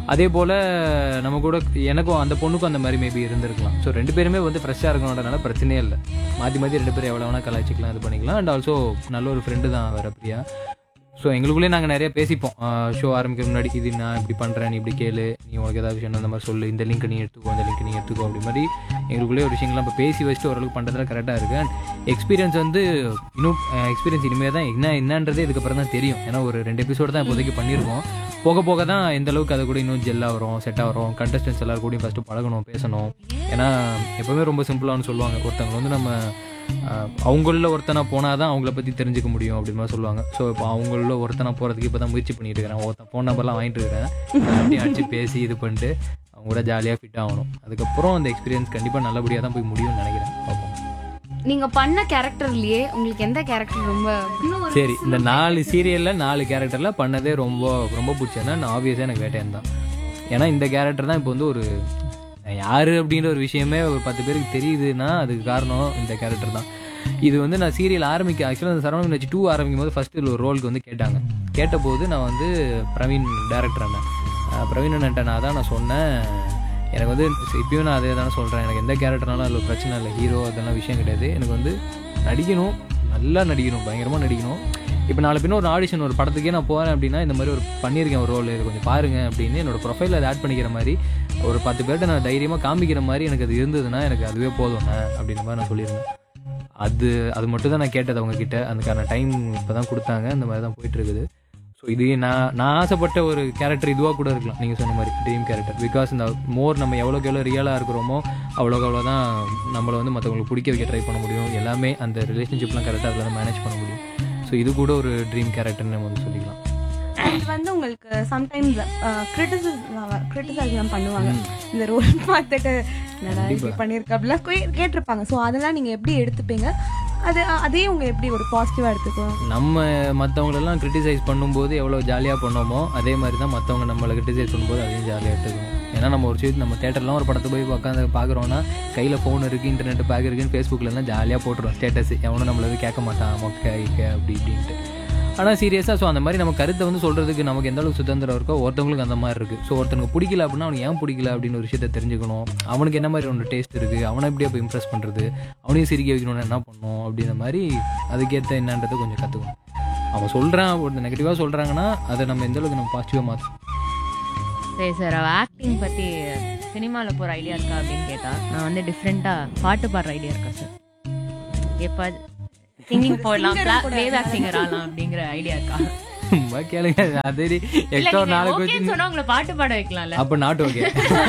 அதே போல் நம்ம கூட எனக்கும் அந்த பொண்ணுக்கும் அந்த மாதிரி மேபி இருந்திருக்கலாம் ஸோ ரெண்டு பேருமே வந்து ஃப்ரெஷ்ஷாக இருக்கணுன்றனால பிரச்சனையே இல்லை மாற்றி மாற்றி ரெண்டு பேரும் எவ்வளோ வேணால் கலாய்ச்சிக்கலாம் இது பண்ணிக்கலாம் அண்ட் ஆல்சோ நல்ல ஒரு ஃப்ரெண்டு தான் வேற பிரியா ஸோ எங்களுக்குள்ளே நாங்கள் நிறைய பேசிப்போம் ஷோ ஆரம்பிக்கிற முன்னாடி இது நான் இப்படி பண்ணுறேன் நீ இப்படி கேளு நீ உனக்கு ஏதாவது விஷயம் அந்த மாதிரி சொல்லு இந்த லிங்க் நீ எடுத்துக்கோ இந்த லிங்க் நீ எடுத்துக்கோ அப்படி மாதிரி எங்களுக்குள்ளே ஒரு விஷயங்கள்லாம் இப்போ பேசி வச்சுட்டு ஓரளவுக்கு பண்ணுறதுல கரெக்டாக இருக்குது அண்ட் எக்ஸ்பீரியன்ஸ் வந்து இன்னும் எக்ஸ்பீரியன்ஸ் இனிமேல் தான் என்ன என்னன்றதே இதுக்கப்புறம் தான் தெரியும் ஏன்னா ஒரு ரெண்டு எபிசோடு தான் இப்போதைக்கு பண்ணியிருக்கோம் போக போக தான் எந்த அளவுக்கு அது கூட இன்னும் ஜெல்லாக வரும் செட்டாக வரும் கண்டஸ்டன்ஸ் எல்லாரும் கூடயும் ஃபஸ்ட்டு பழகணும் பேசணும் ஏன்னா எப்போவுமே ரொம்ப சிம்பிளானு சொல்லுவாங்க ஒருத்தவங்க வந்து நம்ம ஆஹ், அவங்கள ஒருத்தனா போனால் தான் அவங்கள பற்றி தெரிஞ்சுக்க முடியும் அப்படின்னு மாதிரி சொல்லுவாங்க ஸோ இப்போ அவங்கள ஒருத்தனா போகிறதுக்கு இப்போ தான் முயற்சி பண்ணிட்டு இருக்கிறேன் ஒருத்தன் ஃபோன் நம்பர்லாம் வாங்கிட்டு இருக்கிறேன் அப்படியே அடிச்சு பேசி இது பண்ணிட்டு அவங்க கூட ஜாலியாக ஃபிட் ஆகணும் அதுக்கப்புறம் அந்த எக்ஸ்பீரியன்ஸ் கண்டிப்பாக நல்லபடியாக தான் போய் முடியும்னு நினைக்கிறேன் பார்ப்போம் நீங்க பண்ண கேரக்டர்லயே உங்களுக்கு எந்த கேரக்டர் ரொம்ப இன்னும் ஒரு சரி இந்த நாலு சீரியலில் நாலு கேரக்டரில் பண்ணதே ரொம்ப ரொம்ப பிடிச்சதுன்னா நான் ஆப்வியஸாக எனக்கு வேட்டையன் தான் ஏன்னா இந்த கேரக்டர் தான் இப்போ வந்து ஒரு நான் யாரு அப்படின்ற ஒரு விஷயமே ஒரு பத்து பேருக்கு தெரியுதுன்னா அதுக்கு காரணம் இந்த கேரக்டர் தான் இது வந்து நான் சீரியல் ஆரம்பிக்க ஆக்சுவலாக அந்த சரவணன் வச்சு டூ ஆரம்பிக்கும் போது ஃபர்ஸ்ட் ஒரு ரோலுக்கு வந்து கேட்டாங்க கேட்டபோது நான் வந்து பிரவீன் டேரக்டர் அண்ணன் அஹ் பிரவீன் அண்ணன்ட்ட நான் தான் நான் சொன்னேன் எனக்கு வந்து இப்பயும் நான் அதே தானே சொல்கிறேன் எனக்கு எந்த கேரக்டர்னாலும் அதில் பிரச்சனை இல்லை ஹீரோ அதெல்லாம் விஷயம் கிடையாது எனக்கு வந்து நடிக்கணும் நல்லா நடிக்கணும் பயங்கரமாக நடிக்கணும் இப்போ நாளை பின்ன ஒரு ஆடிஷன் ஒரு படத்துக்கே நான் போகிறேன் அப்படின்னா இந்த மாதிரி ஒரு பண்ணியிருக்கேன் ஒரு ரோல் இது கொஞ்சம் பாருங்க அப்படின்னு என்னோட ப்ரொஃபைலில் அதை ஆட் பண்ணிக்கிற மாதிரி ஒரு பத்து பேர்கிட்ட நான் தைரியமாக காமிக்கிற மாதிரி எனக்கு அது இருந்ததுன்னா எனக்கு அதுவே போதும்ண்ணே அப்படின்ற மாதிரி நான் சொல்லியிருந்தேன் அது அது மட்டும் தான் நான் கேட்டது அவங்க கிட்ட அதுக்கான டைம் இப்போ தான் கொடுத்தாங்க அந்த மாதிரி தான் போயிட்டு இருக்குது ஸோ இது நான் நான் ஆசைப்பட்ட ஒரு கேரக்டர் இதுவாக கூட இருக்கலாம் நீங்கள் சொன்ன மாதிரி ட்ரீம் கேரக்டர் பிகாஸ் இந்த மோர் நம்ம எவ்வளோக்கு எவ்வளோ ரியலாக இருக்கிறோமோ அவ்வளோக்கு அவ்வளோ தான் நம்மளை வந்து மற்றவங்களுக்கு பிடிக்க வைக்க ட்ரை பண்ண முடியும் எல்லாமே அந்த ரிலேஷன்ஷிப்லாம் கரெக்டாக அதில் மேனேஜ் பண்ண முடியும் ஸோ இது கூட ஒரு ட்ரீம் கேரக்டர்னு நம்ம வந்து சொல்லிக்கலாம் இது வந்து உங்களுக்கு சம்டைம்ஸ் கிரிட்டிசிசம் கிரிட்டிசைஸ்லாம் பண்ணுவாங்க இந்த ரோல் பார்த்துட்டு என்னடா இப்படி பண்ணியிருக்க அப்படிலாம் கே- கேட்டிருப்பாங்க ஸோ அதெல்லாம் நீங்கள் எப்படி எடுத்துப்பீங்க அது அதே உங்க எப்படி ஒரு பாசிட்டிவாக எடுத்துக்குவோம் நம்ம மற்றவங்களெல்லாம் கிரிட்டிசைஸ் பண்ணும்போது எவ்வளோ ஜாலியாக பண்ணோமோ அதே மாதிரி தான் மற்றவங்க நம்மளை கிரிட்டிசைஸ் பண்ணும்போது அதையும் ஜாலியாக எடுத்துக்கணும் ஏன்னா நம்ம ஒரு விஷயத்து நம்ம தேட்டர்லாம் ஒரு படத்தை போய் உட்காந்து பார்க்குறோன்னா கையில் ஃபோன் இருக்குது இன்டர்நெட் பேக் இருக்குன்னு ஃபேஸ்புக்கில் ஜாலியாக போட்டுருவோம் ஸ்டேட்டஸ் எவனும் நம்மள வந்து கேட்க மாட்டான் மொக்க இக்க அப்படி இப்படின்ட்டு ஆனால் சீரியஸாக ஸோ அந்த மாதிரி நம்ம கருத்தை வந்து சொல்கிறதுக்கு நமக்கு எந்த அளவுக்கு சுதந்திரம் இருக்கோ ஒருத்தவங்களுக்கு அந்த மாதிரி இருக்குது ஸோ ஒருத்தனுக்கு பிடிக்கல அப்படின்னா அவனுக்கு ஏன் பிடிக்கல அப்படின்னு ஒரு விஷயத்தை தெரிஞ்சுக்கணும் அவனுக்கு என்ன மாதிரி ஒன்று டேஸ்ட் இருக்குது அவனை எப்படி அப்போ இம்ப்ரெஸ் பண்ணுறது அவனையும் சிரிக்க வைக்கணும்னு என்ன பண்ணணும் அப்படின்ற மாதிரி அதுக்கேற்ற என்னன்றதை கொஞ்சம் கற்றுக்கணும் அவன் சொல்கிறான் ஒரு நெகட்டிவாக சொல்கிறாங்கன்னா அதை நம்ம எந்த அளவுக்கு நம்ம பாசிட்டிவாக மாற்றணும் சரி சார் அவ ஆக்டிங் பத்தி சினிமாவில் போகிற ஐடியா இருக்கா அப்படின்னு கேட்டா நான் வந்து டிஃப்ரெண்ட்டாக பாட்டு பாடுற ஐடியா இருக்கா சார் எப்போ சிங்கிங் போடலாம் பிளேபேக் சிங்கர் ஆகலாம் அப்படிங்கிற ஐடியா இருக்கா சும்மா கேளுங்க அதே இல்ல எக்ஸ்ட்ரா நீங்க நாளைக்கு ஓகேன்னு வச்சு சொன்னா உங்களை பாட்டு பாட வைக்கலாம்ல அப்போ நாட்டு ஓகே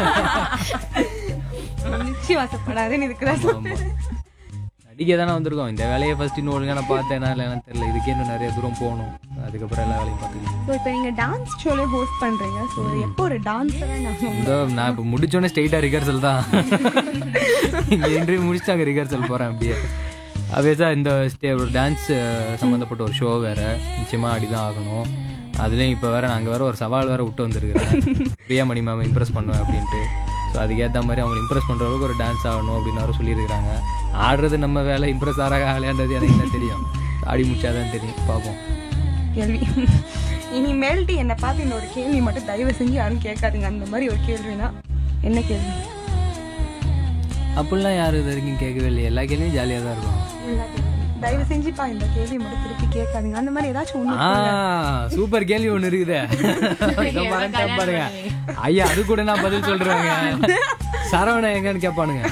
நிச்சயவாசப்படாதுன்னு இதுக்கு தான் ஆமாம் நடிக்க தானே வந்திருக்கோம் இந்த வேலையை ஃபர்ஸ்ட் இன்னும் ஒழுங்கா நான் பார்த்தேனா இல்லைன்னு தெரியல இதுக்கே இன்னும் நிறைய தூரம் போகணும் அதுக்கப்புறம் எல்லா வேலையும் பார்த்துக்கலாம் ஸோ இப்போ நீங்கள் டான்ஸ் ஷோலே ஹோஸ்ட் பண்ணுறீங்க ஸோ எப்போ ஒரு டான்ஸரை நான் இந்த நான் இப்போ முடிச்சோடனே ஸ்ட்ரெயிட்டாக ரிகர்சல் தான் இங்கே இன்டர்வியூ முடிச்சுட்டு அங்கே ரிகர்சல் போகிறேன் அப்படியே அவேசா இந்த ஸ்டே ஒரு டான்ஸ் சம்மந்தப்பட்ட ஒரு ஷோ வேறு நிச்சயமாக ஆடி தான் ஆகணும் அதுலேயும் இப்போ வேறு நாங்கள் வேறு ஒரு சவால் வேறு விட்டு வந்திருக்கிறேன் பிரியா மணி மேம் இம்ப்ரெஸ் பண்ணுவேன் அப்படின்ட்டு ஸோ அதுக்கேற்ற மாதிரி அவங்க இம்ப்ரெஸ் பண்ணுற அளவுக்கு ஒரு டான்ஸ் ஆகணும் அப்படின்னு அவரும் சொல்லியிருக்கிறாங்க ஆடுறது நம்ம வேலை இம்ப்ரெஸ் ஆகிறாங்க ஆகலையான்றது எனக்கு என்ன தெரியும் ஆடி முடிச்சாதான் தெரியும் பார்ப்போம் கேள்வி இனிமேல்ட்டு என்னை பார்த்து இந்த ஒரு கேள்வி மட்டும் தயவு செஞ்சு யாரும் கேட்காதீங்க அந்த மாதிரி ஒரு கேள்வினா என்ன கேள்வி அப்படிலாம் யாரும் இது வரைக்கும் கேட்கவே இல்லை எல்லா கேள்வியும் ஜாலியாக தான் இருக்கும் எல்லாத்துக்கும். தயவு செஞ்சுப்பா இந்த கேள்வி மட்டும் திருப்பி கேட்காதீங்க அந்த மாதிரி ஏதாச்சும் ஒண்ணு ஆ சூப்பர் கேள்வி ஒண்ணு இருக்குதே இதை மறந்துட்டா பாருங்க ஐயா அது கூட நான் பதில் சொல்றேங்க சரவணன் எங்கன்னு கேட்பானுங்க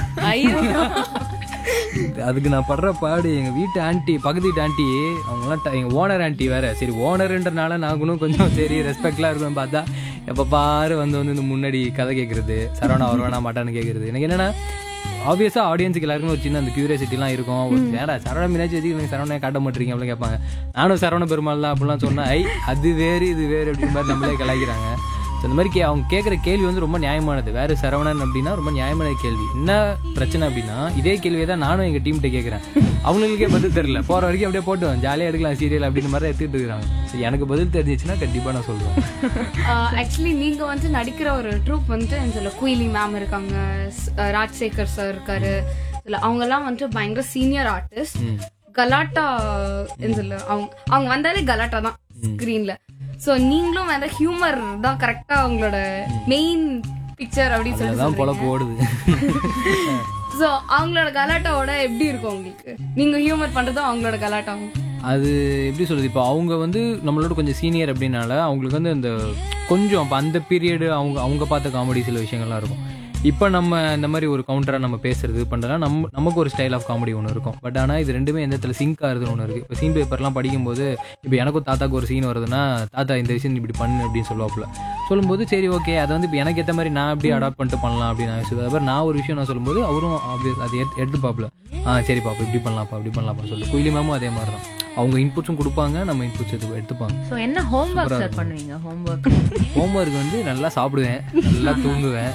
அதுக்கு நான் படுற பாடு எங்க வீட்டு ஆண்டி பக்கத்து வீட்டு ஆண்டி அவங்களாம் ட- எங்க ஓனர் ஆண்டி வேற சரி ஓனர்ன்றனால நாங்களும் கொஞ்சம் சரி ரெஸ்பெக்ட்லாம் இருக்கும் பார்த்தா எப்ப பாரு வந்து வந்து இந்த முன்னாடி கதை கேட்கறது சரவணா வருவானா மாட்டான்னு கேட்கறது எனக்கு என்னன்னா ஆப்வியஸா ஆடியன்ஸுக்கு எல்லாருக்கும் ஒரு சின்ன அந்த கியூரியாசிட்டிலாம் இருக்கும் ஒரு ஏடா சரவண மீனாச்சு வச்சு எனக்கு சரவணை காட்ட மாட்டீங்க அப்படின்னு கேட்பாங்க நானும் சரவண பெருமாள் தான் அப்படிலாம் சொன்னா ஐ அது வேறு இது வேறு அப்படின்னு மாதிரி நம்மளே கலாய்க்கிறாங்க So, இந்த மாதிரி கே அவங்க கேட்குற கேள்வி வந்து ரொம்ப நியாயமானது வேறு சரவணன் அப்படின்னா ரொம்ப நியாயமான கேள்வி என்ன பிரச்சனை அப்படின்னா இதே கேள்வியை தான் நானும் எங்கள் டீம்கிட்ட கேட்குறேன் அவங்களுக்கே பதில் தெரியல போகிற வரைக்கும் அப்படியே போட்டு ஜாலியாக எடுக்கலாம் சீரியல் அப்படின்னு மாதிரி எடுத்துகிட்டு இருக்கிறாங்க ஸோ எனக்கு பதில் தெரிஞ்சிச்சுன்னா கண்டிப்பாக நான் சொல்லுவேன் ஆக்சுவலி நீங்க வந்து நடிக்கிற ஒரு ட்ரூப் வந்து இதுல குயிலி மேம் இருக்காங்க ஸ்- அஹ் ராஜசேகர் சார் இருக்காரு இதுல அவங்க எல்லாம் வந்துட்டு பயங்கர சீனியர் ஆர்டிஸ்ட் கலாட்டா இதுல அவங்க அவங்க வந்தாலே கலாட்டா தான் ஸ்கிரீன்ல ஸோ நீங்களும் வேற ஹியூமர் தான் கரெக்டா உங்களோட மெயின் பிக்சர் அப்படின்னு சொல்லி அதுதான் பொழப்பு ஓடுது ஸோ அவங்களோட கலாட்டாவோட எப்படி இருக்கும் உங்களுக்கு நீங்க ஹியூமர் பண்றதும் அவங்களோட கலாட்டாவும் அது எப்படி சொல்றது இப்போ அவங்க வந்து நம்மளோட கொஞ்சம் சீனியர் அப்படின்னால அவங்களுக்கு வந்து அந்த கொஞ்சம் அப்போ அந்த பீரியடு அவங்க அவங்க பார்த்த காமெடி சில விஷயங்கள்லாம் இருக்கும் இப்போ நம்ம இந்த மாதிரி ஒரு கவுண்டராக நம்ம பேசுறது பண்ணுறதுனா நம்ம நமக்கு ஒரு ஸ்டைல் ஆஃப் காமெடி ஒன்று இருக்கும் பட் ஆனால் இது ரெண்டுமே எந்த இடத்துல சிங்க் ஆகுதுன்னு ஒன்று இருக்குது இப்போ சீன் பேப்பர்லாம் படிக்கும்போது இப்போ எனக்கும் தாத்தாக்கு ஒரு சீன் வருதுன்னா தாத்தா இந்த விஷயம் இப்படி பண்ணு அப்படின்னு சொல்லுவாப்புல சொல்லும்போது சரி ஓகே அதை வந்து இப்போ எனக்கு ஏற்ற மாதிரி நான் எப்படி அடாப்ட் பண்ணிட்டு பண்ணலாம் அப்படின்னு நான் யோசிச்சது அப்புறம் நான் ஒரு விஷயம் நான் சொல்லும்போது அவரும் obvious அதை எடுத்து எடுத்துப்பாப்புல ஆ சரி பாப்பா இப்படி பண்ணலாம்ப்பா இப்படி பண்ணலாம்ப்பா சொல்லி குயிலி மேமும் அதே மாதிரி தான் அவங்க இன்புட்ஸும் கொடுப்பாங்க நம்ம இன்புட்ஸ் எடுத்து எடுத்துப்பாங்க ஸோ என்ன ஹோம்ஒர்க் சார் பண்ணுவீங்க ஹோம்ஒர்க் ஹோம்ஒர்க் வந்து நல்லா சாப்பிடுவேன் நல்லா தூங்குவேன்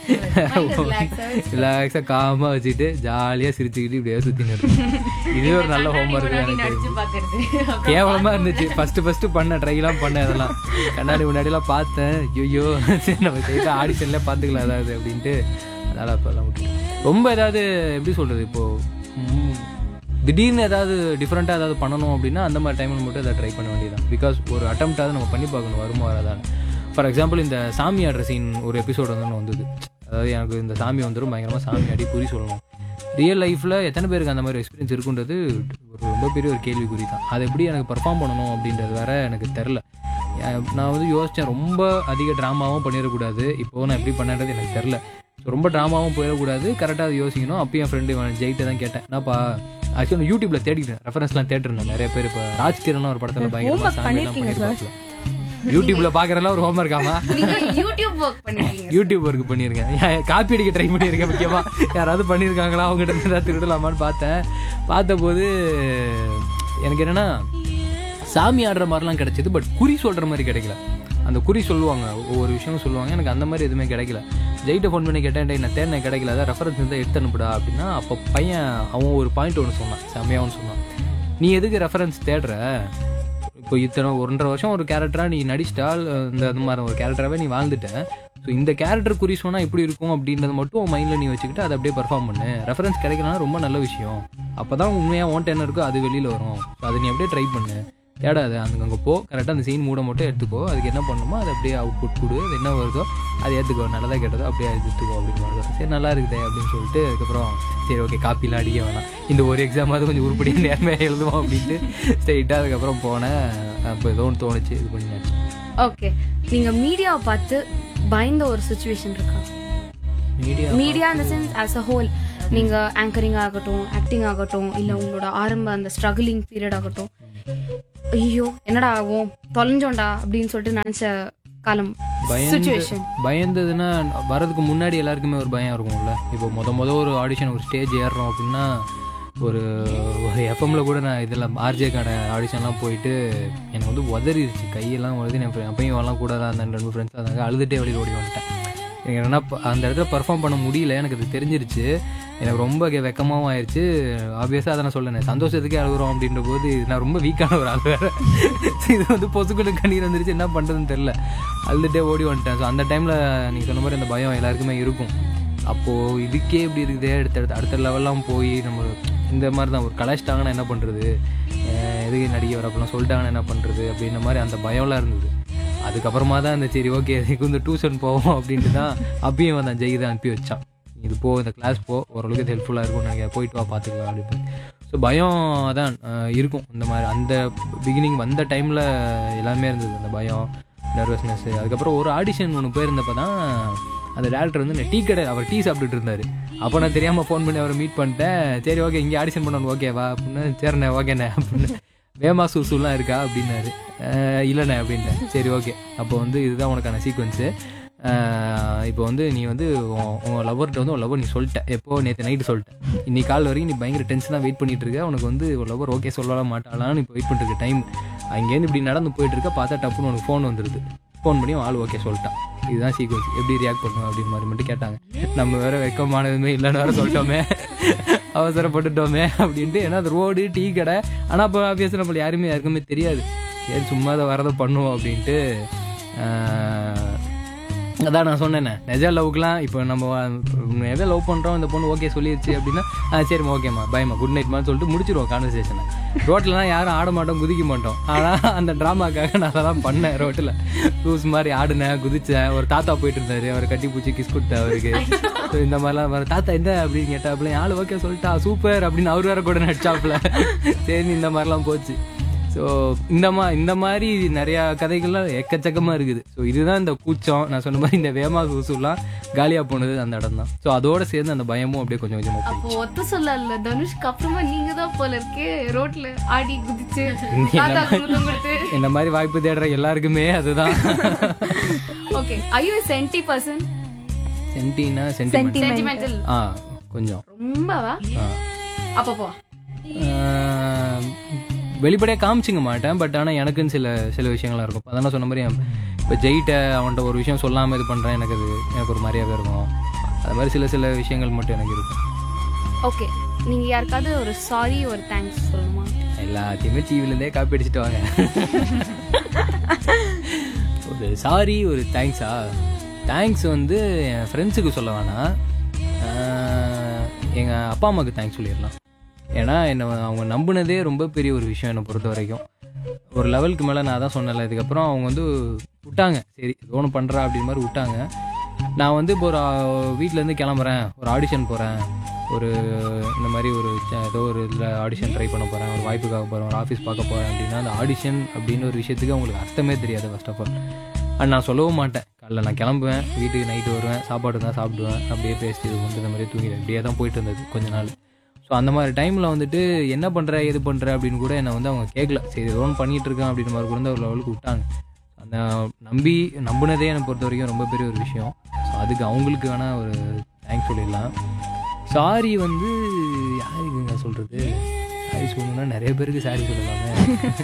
ரிலாக்ஸாக காமாக வச்சுட்டு ஜாலியாக சிரிச்சுக்கிட்டு இப்படியே சுற்றின்னு இருக்கேன் இதே ஒரு நல்ல ஹோம்ஒர்க் எனக்கு பாக்குறது கேவலமா இருந்துச்சு ஃபர்ஸ்ட் ஃபர்ஸ்ட் பண்ண ட்ரைலாம் பண்ண அதெல்லாம் கண்ணாடி முன்னாடிலாம் பார்த்தேன் ஐயோ சரி நம்ம செய்த ஆடிஷன்ல பார்த்துக்கலாம் ஏதாவது அப்படின்ட்டு அதனால அப்போல்லாம் விட்டுட்டேன் ரொம்ப ஏதாவது எப்படி சொல்றது இப்போ ம், திடீர்னு ஏதாவது டிஃப்ரெண்ட்டாக ஏதாவது பண்ணணும் அப்படின்னா அந்த மாதிரி டைமில் மட்டும் அதை ட்ரை பண்ண வேண்டியதான் பிகாஸ் ஒரு அட்டம்ப்டாவது நம்ம பண்ணி பார்க்கணும் வருமா வராதான்னு ஃபார் எக்ஸாம்பிள் இந்த சாமி ஆடுற சீன் ஒரு எபிசோடு வந்து ஒண்ணு வந்தது அதாவது எனக்கு இந்த சாமி வந்துடும் பயங்கரமாக சாமி ஆடி குறி சொல்லணும் ரியல் லைஃப்பில் எத்தனை பேருக்கு அந்த மாதிரி எக்ஸ்பீரியன்ஸ் இருக்குன்றது ஒரு ரொம்ப பெரிய ஒரு கேள்விக்குறி தான் அதை எப்படி எனக்கு பர்ஃபார்ம் பண்ணணும் அப்படின்றது வேற எனக்கு தெரில நான் வந்து யோசித்தேன் ரொம்ப அதிக ட்ராமாவும் பண்ணிடக்கூடாது இப்போ நான் எப்படி பண்ணன்றது எனக்கு தெரில ரொம்ப ட்ராமாவும் போயிடக்கூடாது கரெக்டாக அதை யோசிக்கணும் அப்பயும் என் ஃப்ரெண்டு ஜெயிட்ட தான் கேட்டேன் என்னப்பா ஆக்சுவலி யூடியூப்ல தேடிட்டேன் ரெஃபரன்ஸ்லாம் தேட்டிருந்தேன் நிறைய பேர் இப்போ ராஜ் கிரண் ஒரு படத்தில் பயங்கரமாக Homework சாமியெல்லாம் பண்ணிருக்கீங்க sir. பண்ணியிருப்பாங்க யூடியூப்ல பார்க்குறதெல்லாம் ஒரு ஹோம்ஒர்க் ஆமா நீங்க யூடியூப் ஒர்க் பண்ணிருக்கீங்க யூடியூப் ஒர்க் பண்ணியிருக்கேன் காப்பி அடிக்க ட்ரை பண்ணியிருக்கேன் முக்கியமா யாராவது பண்ணியிருக்காங்களா அவங்ககிட்ட இருந்து ஏதாவது திருடலாமான்னு பார்த்தேன் பார்த்தபோது எனக்கு என்னன்னா சாமி ஆடுற மாதிரிலாம் கிடைச்சது பட் குறி சொல்ற மாதிரி கிடைக்கல அந்த குறி சொல்லுவாங்க ஒவ்வொரு விஷயமும் சொல்லுவாங்க எனக்கு அந்த மாதிரி எதுவுமே கிடைக்கல ஜெயிட்ட ஃபோன் பண்ணி கேட்டேன் "டேய், நான் தேடின கிடைக்கல அதான் ரெஃபரன்ஸ் இருந்தால் எடுத்து அனுப்புடா அப்படின்னா அப்போ பையன் அவன் ஒரு பாயிண்ட் ஒன்று சொன்னான் செம்மையாகவும் சொன்னான் நீ எதுக்கு ரெஃபரன்ஸ் தேடுற இப்போ இத்தனை ஒன்றரை வருஷம் ஒரு கேரக்டரா நீ நடிச்சிட்டா இந்த அந்த மாதிரி ஒரு கேரக்டராகவே நீ வாழ்ந்துட்ட ஸோ இந்த கேரக்டர் குறி சொன்னால் எப்படி இருக்கும் அப்படின்றத மட்டும் உன் மைண்டில் நீ வச்சுக்கிட்டு அதை அப்படியே பர்ஃபார்ம் பண்ணு ரெஃபரன்ஸ் கிடைக்கலனா ரொம்ப நல்ல விஷயம் அப்போ தான் உண்மையாக ஓன்ட்டு என்ன இருக்கோ அது வெளியில் வரும் ஸோ அதை நீ அப்படியே ட்ரை பண்ணு தேடாது அங்கே அங்கே போ கரெக்டாக அந்த சீன் மூட மட்டும் எடுத்துக்கோ அதுக்கு என்ன பண்ணணுமோ அதை அப்படியே அவுட்புட் கொடு அது என்ன வருதோ அதை ஏற்றுக்கோ நல்லதாக கேட்டதோ அப்படியே எடுத்துக்கோ அப்படின்னு வருதோ சரி நல்லா இருக்குதே அப்படின்னு சொல்லிட்டு அதுக்கப்புறம் சரி ஓகே காப்பிலாம் அடிக்க வேணாம் இந்த ஒரு எக்ஸாமாவது கொஞ்சம் உருப்படியாக நேர்மையாக எழுதுவோம் அப்படின்ட்டு ஸ்ட்ரைட்டாக அதுக்கப்புறம் போனேன் அப்போ ஏதோ ஒன்று தோணுச்சு இது பண்ணியாச்சு ஓகே நீங்க மீடியாவை பார்த்து பயந்த ஒரு சுச்சுவேஷன் இருக்கா மீடியா மீடியா இந்த சென்ஸ் ஆஸ் அ ஹோல் நீங்க ஆங்கரிங் ஆகட்டும் ஆக்டிங் ஆகட்டும் இல்ல உங்களோட ஆரம்ப அந்த ஸ்ட்ரகிளிங் பீரியட் ஆகட்டும் ஐயோ என்னடா ஆகும் தொலைஞ்சோண்டா அப்படின்னு சொல்லிட்டு நினைச்ச காலம் பயந்து சுச்சுவேஷன் பயந்ததுன்னா வரதுக்கு முன்னாடி எல்லாருக்குமே ஒரு பயம் இருக்கும்ல இப்போ முத முத ஒரு ஆடிஷன் ஒரு ஸ்டேஜ் ஏறுறோம் அப்படின்னா ஒரு ஒரு எஃப்எம்ல கூட நான் இதெல்லாம் ஆர்ஜேக்கான ஆடிஷன்லாம் போயிட்டு எனக்கு வந்து உதறிடுச்சு கையெல்லாம் உதறி என் friend- அப்பயும் எல்லாம் கூட தான் அந்த ரெண்டு ஃப்ரெண்ட்ஸ் இருந்தாங்க அழுதுட்டே வெளியில் ஓடி வந்துட்டேன் எனக்கு என்னன்னா ப- அந்த இடத்துல பர்ஃபார்ம் பண்ண முடியல எனக்கு அது தெரிஞ்சிருச்சு எனக்கு ரொம்ப கெ- வெக்கமாவும் ஆயிடுச்சு ஆப்வியஸாக அதை நான் சொல்லேன் சந்தோஷத்துக்கே அழுகுறோம் அப்படின்ற போது நான் ரொம்ப வீக்கான ஒரு ஆள் வேறு இது வந்து பொசுக்குன்னு கண்ணீர் வந்துருச்சு என்ன பண்ணுறதுன்னு தெரில அழுதுட்டே ஓடி வந்துட்டேன் ஸோ அந்த டைமில் நீங்கள் சொன்ன மாதிரி அந்த பயம் எல்லாருக்குமே இருக்கும் அப்போது இதுக்கே இப்படி இருக்குதே அடுத்த அடுத்த அடுத்த லெவல்லாம் போய் நம்ம இந்த மாதிரி தான் ஒரு கலாச்சிட்டாங்கன்னா என்ன பண்ணுறது எதுக்கு நடிகை வர அப்படிலாம் சொல்லிட்டாங்கன்னா என்ன பண்ணுறது அப்படின்ற மாதிரி அந்த பயம்லாம் இருந்தது அதுக்கப்புறமா தான் இந்த சரி ஓகே இதுக்கு வந்து டியூஷன் போவோம் அப்படின்ட்டு தான் அப்பயும் வந்தான் ஜெய் தான் அனுப்பி வச்சான் இது போ இந்த கிளாஸ் போ ஓரளவுக்கு இது ஹெல்ப்ஃபுல்லாக இருக்கும் நினைக்கிறேன் போயிட்டு வா பார்த்துக்கலாம் அப்படின்னு ஸோ பயம் அதான் அஹ், இருக்கும் இந்த மாதிரி அந்த பிகினிங் வந்த டைமில் எல்லாமே இருந்தது அந்த பயம் நர்வஸ்னஸ் அதுக்கப்புறம் ஒரு ஆடிஷன் ஒன்று போயிருந்தப்போ தான் அந்த டேரக்டர் வந்து டீ கடை அவர் டீ சாப்பிட்டுட்டு இருந்தாரு அப்போ நான் தெரியாமல் ஃபோன் பண்ணி அவரை மீட் பண்ணிட்டேன் சரி ஓகே இங்கே ஆடிஷன் பண்ணணும் ஓகேவா அப்படின்னு சரிண்ணே ஓகேண்ணே அப்படின்னு வேமா சூசுலாம் இருக்கா அப்படின்னாரு "அஹ், இல்லைண்ணே அப்படின்ட்டேன் சரி ஓகே அப்போ வந்து இதுதான் உனக்கான சீக்வன்ஸு இப்போ வந்து நீ வந்து உன் உன் லவர்கிட்ட வந்து உன் லவர் நீ சொல்லிட்ட எப்போ நேற்று நைட்டு சொல்லிட்டேன் இன்னைக்கு கால் வரைக்கும் நீ பயங்கர டென்ஷனாக வெயிட் பண்ணிட்டு இருக்க உனக்கு வந்து ஒரு லவர் ஓகே சொல்லலாம் மாட்டாளான்னு இப்போ வெயிட் பண்ணிட்டு இருக்க டைம் அங்கேருந்து இப்படி நடந்து போயிட்டு இருக்க பார்த்தா டப்புன்னு உனக்கு ஃபோன் வந்துடுது ஃபோன் பண்ணி அவன் ஆள் ஓகே சொல்லிட்டான் இதுதான் சீக்வன்ஸ் எப்படி ரியாக்ட் பண்ணும் அப்படின்னு மாதிரி மட்டும் கேட்டாங்க நம்ம வேற வெக்கமானதுமே இல்லைன்னு வேற சொல்லிட்டோமே அவசரப்பட்டுட்டோமே அப்படின்ட்டு ஏன்னா அது ரோடு டீ கடை ஆனால் அப்போ ஆப்வியஸாக நம்மள யாருமே யாருக்குமே தெரியாது சரி சும்மா அதை வரதை பண்ணுவோம் அப்படின்ட்டு ஆஹ், அதான் நான் சொன்னேனே நிஜ லவ்க்குலாம் இப்போ நம்ம எதை லவ் பண்ணுறோம் இந்த பொண்ணு ஓகே சொல்லிடுச்சு அப்படின்னா ஆ சரிம்மா ஓகேம்மா பயமா குட் நைட்மான்னு சொல்லிட்டு முடிச்சிருவோம் கான்வர்சேஷனை ரோட்லலாம் யாரும் ஆட மாட்டோம் குதிக்க மாட்டோம் ஆனால் அந்த ட்ராமாக்காக நான் அதெல்லாம் பண்ணேன் ரோட்டில் லூஸ் மாதிரி ஆடினேன் குதிச்சேன் ஒரு தாத்தா போயிட்டு இருந்தாரு அவர் கட்டி பூச்சி கிஸ் கொடுத்தேன் அவருக்கு So இந்த மாதிரிலாம் வர தாத்தா எந்த அப்படின்னு கேட்டாப்புல ஆள் ஓகே சொல்லிட்டா சூப்பர் அப்படின்னு அவர் வேற கூட நடிச்சாப்புல சரி இந்த மாதிரிலாம் போச்சு ஸோ இந்த மா இந்த மாதிரி நிறையா கதைகள்லாம் எக்கச்சக்கமாக இருக்குது ஸோ இதுதான் இந்த கூச்சம் நான் சொன்ன மாதிரி இந்த வேமா சூசுலாம் காலியாக போனது அந்த இடம் தான் ஸோ அதோட சேர்ந்து அந்த பயமும் அப்படியே கொஞ்சம் கொஞ்சமாக போச்சு அப்போ ஒத்த சொல்லல தனுஷ்க்கு அப்புறமா நீங்க தான் போல இருக்கே ரோட்ல ஆடி குதிச்சு என்ன தாத்தா குடுத்தம் கொடுத்து இந்த மாதிரி வாய்ப்பு தேடுற எல்லாருக்குமே அதுதான் ஓகே ஐயோ சென்டி பர்சன் சென்டினா சென்டிமெண்ட் சென்டிமெண்டல் ஆ கொஞ்சம் ரொம்பவா ஆ அப்போ போ ஆஹ் வெளிப்படையாக காமிச்சிக்க மாட்டேன் பட் ஆனால் எனக்குன்னு சில சில விஷயங்கள்லாம் இருக்கும் அதான் சொன்ன மாதிரி இப்போ ஜெயிட்ட அவன்கிட்ட ஒரு விஷயம் சொல்லாமல் இது பண்ணுறேன் எனக்கு அது எனக்கு ஒரு மாதிரியாவே இருக்கும் அது மாதிரி சில சில விஷயங்கள் மட்டும் எனக்கு இருக்கும் ஓகே நீங்க யாருக்காவது ஒரு சாரி ஒரு தேங்க்ஸ் சொல்லணுமா எல்லாத்தையுமே டிவிலேருந்தே காப்பி அடிச்சுட்டு வாங்க ஒரு சாரி ஒரு தேங்க்ஸா தேங்க்ஸ் வந்து என் ஃப்ரெண்ட்ஸுக்கு சொல்ல வேணாம் எங்கள் அப்பா அம்மாவுக்கு தேங்க்ஸ் சொல்லிடலாம் ஏன்னா என்னை அவங்க நம்பினதே ரொம்ப பெரிய ஒரு விஷயம் என்னை பொறுத்த வரைக்கும் ஒரு லெவலுக்கு மேலே நான் தான் சொன்னேன்ல இதுக்கப்புறம் அவங்க வந்து விட்டாங்க சரி ஏதோ ஒன்று பண்ணுறா அப்படின்னு மாதிரி விட்டாங்க நான் வந்து இப்போ ஒரு வீட்டிலேருந்து கிளம்புறேன் ஒரு ஆடிஷன் போகிறேன் ஒரு இந்த மாதிரி ஒரு ச- ஏதோ ஒரு இதில் ஆடிஷன் ட்ரை பண்ண போகிறேன் ஒரு வாய்ப்புக்காக போகிறேன் ஒரு ஆஃபீஸ் பார்க்க போகிறேன் அப்படின்னா அந்த ஆடிஷன் அப்படின்னு ஒரு விஷயத்துக்கு அவங்களுக்கு அர்த்தமே தெரியாது ஃபர்ஸ்ட் ஆஃப் ஆல் அண்ட் நான் சொல்லவும் மாட்டேன் காலைல நான் கிளம்புவேன் வீட்டுக்கு நைட்டு வருவேன் சாப்பாடு தான் சாப்பிடுவேன் அப்படியே பேசிட்டு இது கொண்டு இந்த மாதிரி தூங்கிடுவேன் இப்படியே தான் போயிட்டு இருந்தது கொஞ்ச நாள் ஸோ அந்த மாதிரி டைமில் வந்துட்டு என்ன பண்ணுற எது பண்ணுற அப்படின்னு கூட என்னை வந்து அவங்க கேட்கல சரி ஏதோ ஒன்று பண்ணிட்டு இருக்கேன் அப்படின்னு மாதிரி கூட வந்து ஒரு லெவலுக்கு விட்டாங்க அந்த நம்பி நம்பினதே என்னை பொறுத்த வரைக்கும் ரொம்ப பெரிய ஒரு விஷயம் ஸோ அதுக்கு அவங்களுக்கு வேணால் ஒரு தேங்க்ஸ் சொல்லிடலாம் சாரி வந்து யாருக்குங்க சொல்கிறது சாரி சொல்லணும்னா நிறைய பேருக்கு சாரி சொல்லலாமே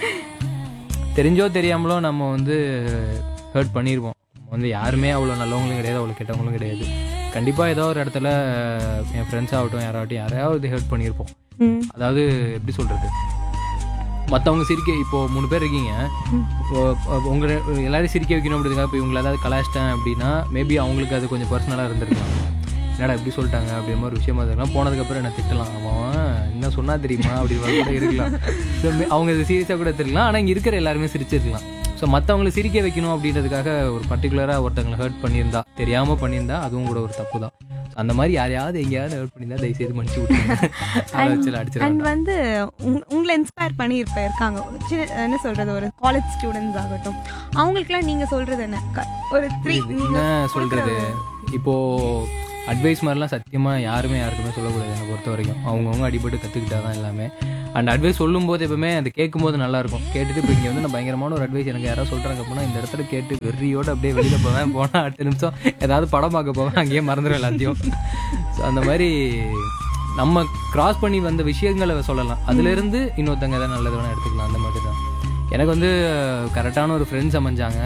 தெரிஞ்சோ தெரியாமலோ நம்ம வந்து ஹர்ட் பண்ணியிருப்போம் நம்ம வந்து யாருமே அவ்வளோ நல்லவங்களும் கிடையாது அவ்வளோ கெட்டவங்களும் கிடையாது கண்டிப்பாக ஏதோ ஒரு இடத்துல என் ஃப்ரெண்ட்ஸ் ஆகட்டும் யாராகட்டும் யாரையாவது ஹர்ட் பண்ணியிருப்போம் ம் அதாவது எப்படி சொல்கிறது மற்றவங்க சிரிக்க இப்போ மூணு பேர் இருக்கீங்க இப்போ உங்களை எல்லாரையும் சிரிக்க வைக்கணும் அப்படிங்கிறதுக்காக இப்போ இவங்களை ஏதாவது கலாச்சிட்டேன் அப்படின்னா மேபி அவங்களுக்கு அது கொஞ்சம் பர்சனலாக இருந்திருக்கலாம் என்னடா இப்படி சொல்லிட்டாங்க அப்படின்ற மாதிரி விஷயமா இருக்கலாம் போனதுக்கப்புறம் என்ன திட்டலாம் அவன் என்ன சொன்னா தெரியுமா அப்படி கூட இருக்கலாம் So, மே- அவங்க இது சீரியஸாக கூட எடுத்துருக்கலாம் ஆனால் இங்கே இருக்கிற எல்லாருமே சிரிச்சிருக்கலாம் ஸோ மற்றவங்களை சிரிக்க வைக்கணும் அப்படின்றதுக்காக ஒரு பர்டிகுலராக ஒருத்தவங்களை ஹர்ட் பண்ணியிருந்தா தெரியாமல் பண்ணியிருந்தா அதுவும் கூட ஒரு தப்பு தான் அந்த மாதிரி யாரையாவது எங்கேயாவது ஹர்ட் பண்ணியிருந்தா தயவுசெய்து மன்னிச்சு விட்டுருங்க அதை வச்சு அண்ட் அடிச்சிடலாம் வந்து உங்- உங்களை இன்ஸ்பயர் பண்ணி இருப்ப இருக்காங்க சின்ன என்ன சொல்றது ஒரு காலேஜ் ஸ்டூடெண்ட்ஸ் ஆகட்டும் அவங்களுக்குலாம் நீங்க சொல்றது என்ன க- ஒரு த்ரீ என்ன சொல்றது இப்போ அட்வைஸ் மாதிரிலாம் சத்தியமா யாருமே யாருக்குமே சொல்லக்கூடாது என்னை பொறுத்த வரைக்கும் அவங்கவுங்க அடிபட்டு கற்றுக்கிட்டா தான் எல்லாமே அண்ட் அட்வைஸ் சொல்லும்போது எப்பவுமே அது கேட்கும்போது நல்லா இருக்கும் கேட்டுட்டு இப்போ இங்கே வந்து நான் பயங்கரமான ஒரு அட்வைஸ் எனக்கு யாராவது சொல்கிறாங்க அப்படின்னா இந்த இடத்துல கேட்டு வெறியோட அப்படியே வெளியில் போவேன் போனால் அடுத்த நிமிஷம் ஏதாவது படம் பார்க்க போவேன் அங்கேயே மறந்துடும் எல்லாத்தையும் ஸோ அந்த மாதிரி நம்ம கிராஸ் பண்ணி வந்த விஷயங்களை சொல்லலாம் அதுலேருந்து இன்னொருத்தங்க எதாவது நல்லது வேணால் எடுத்துக்கலாம் அந்த மாதிரி தான் எனக்கு வந்து கரெக்டான ஒரு ஃப்ரெண்ட்ஸ் அமைஞ்சாங்க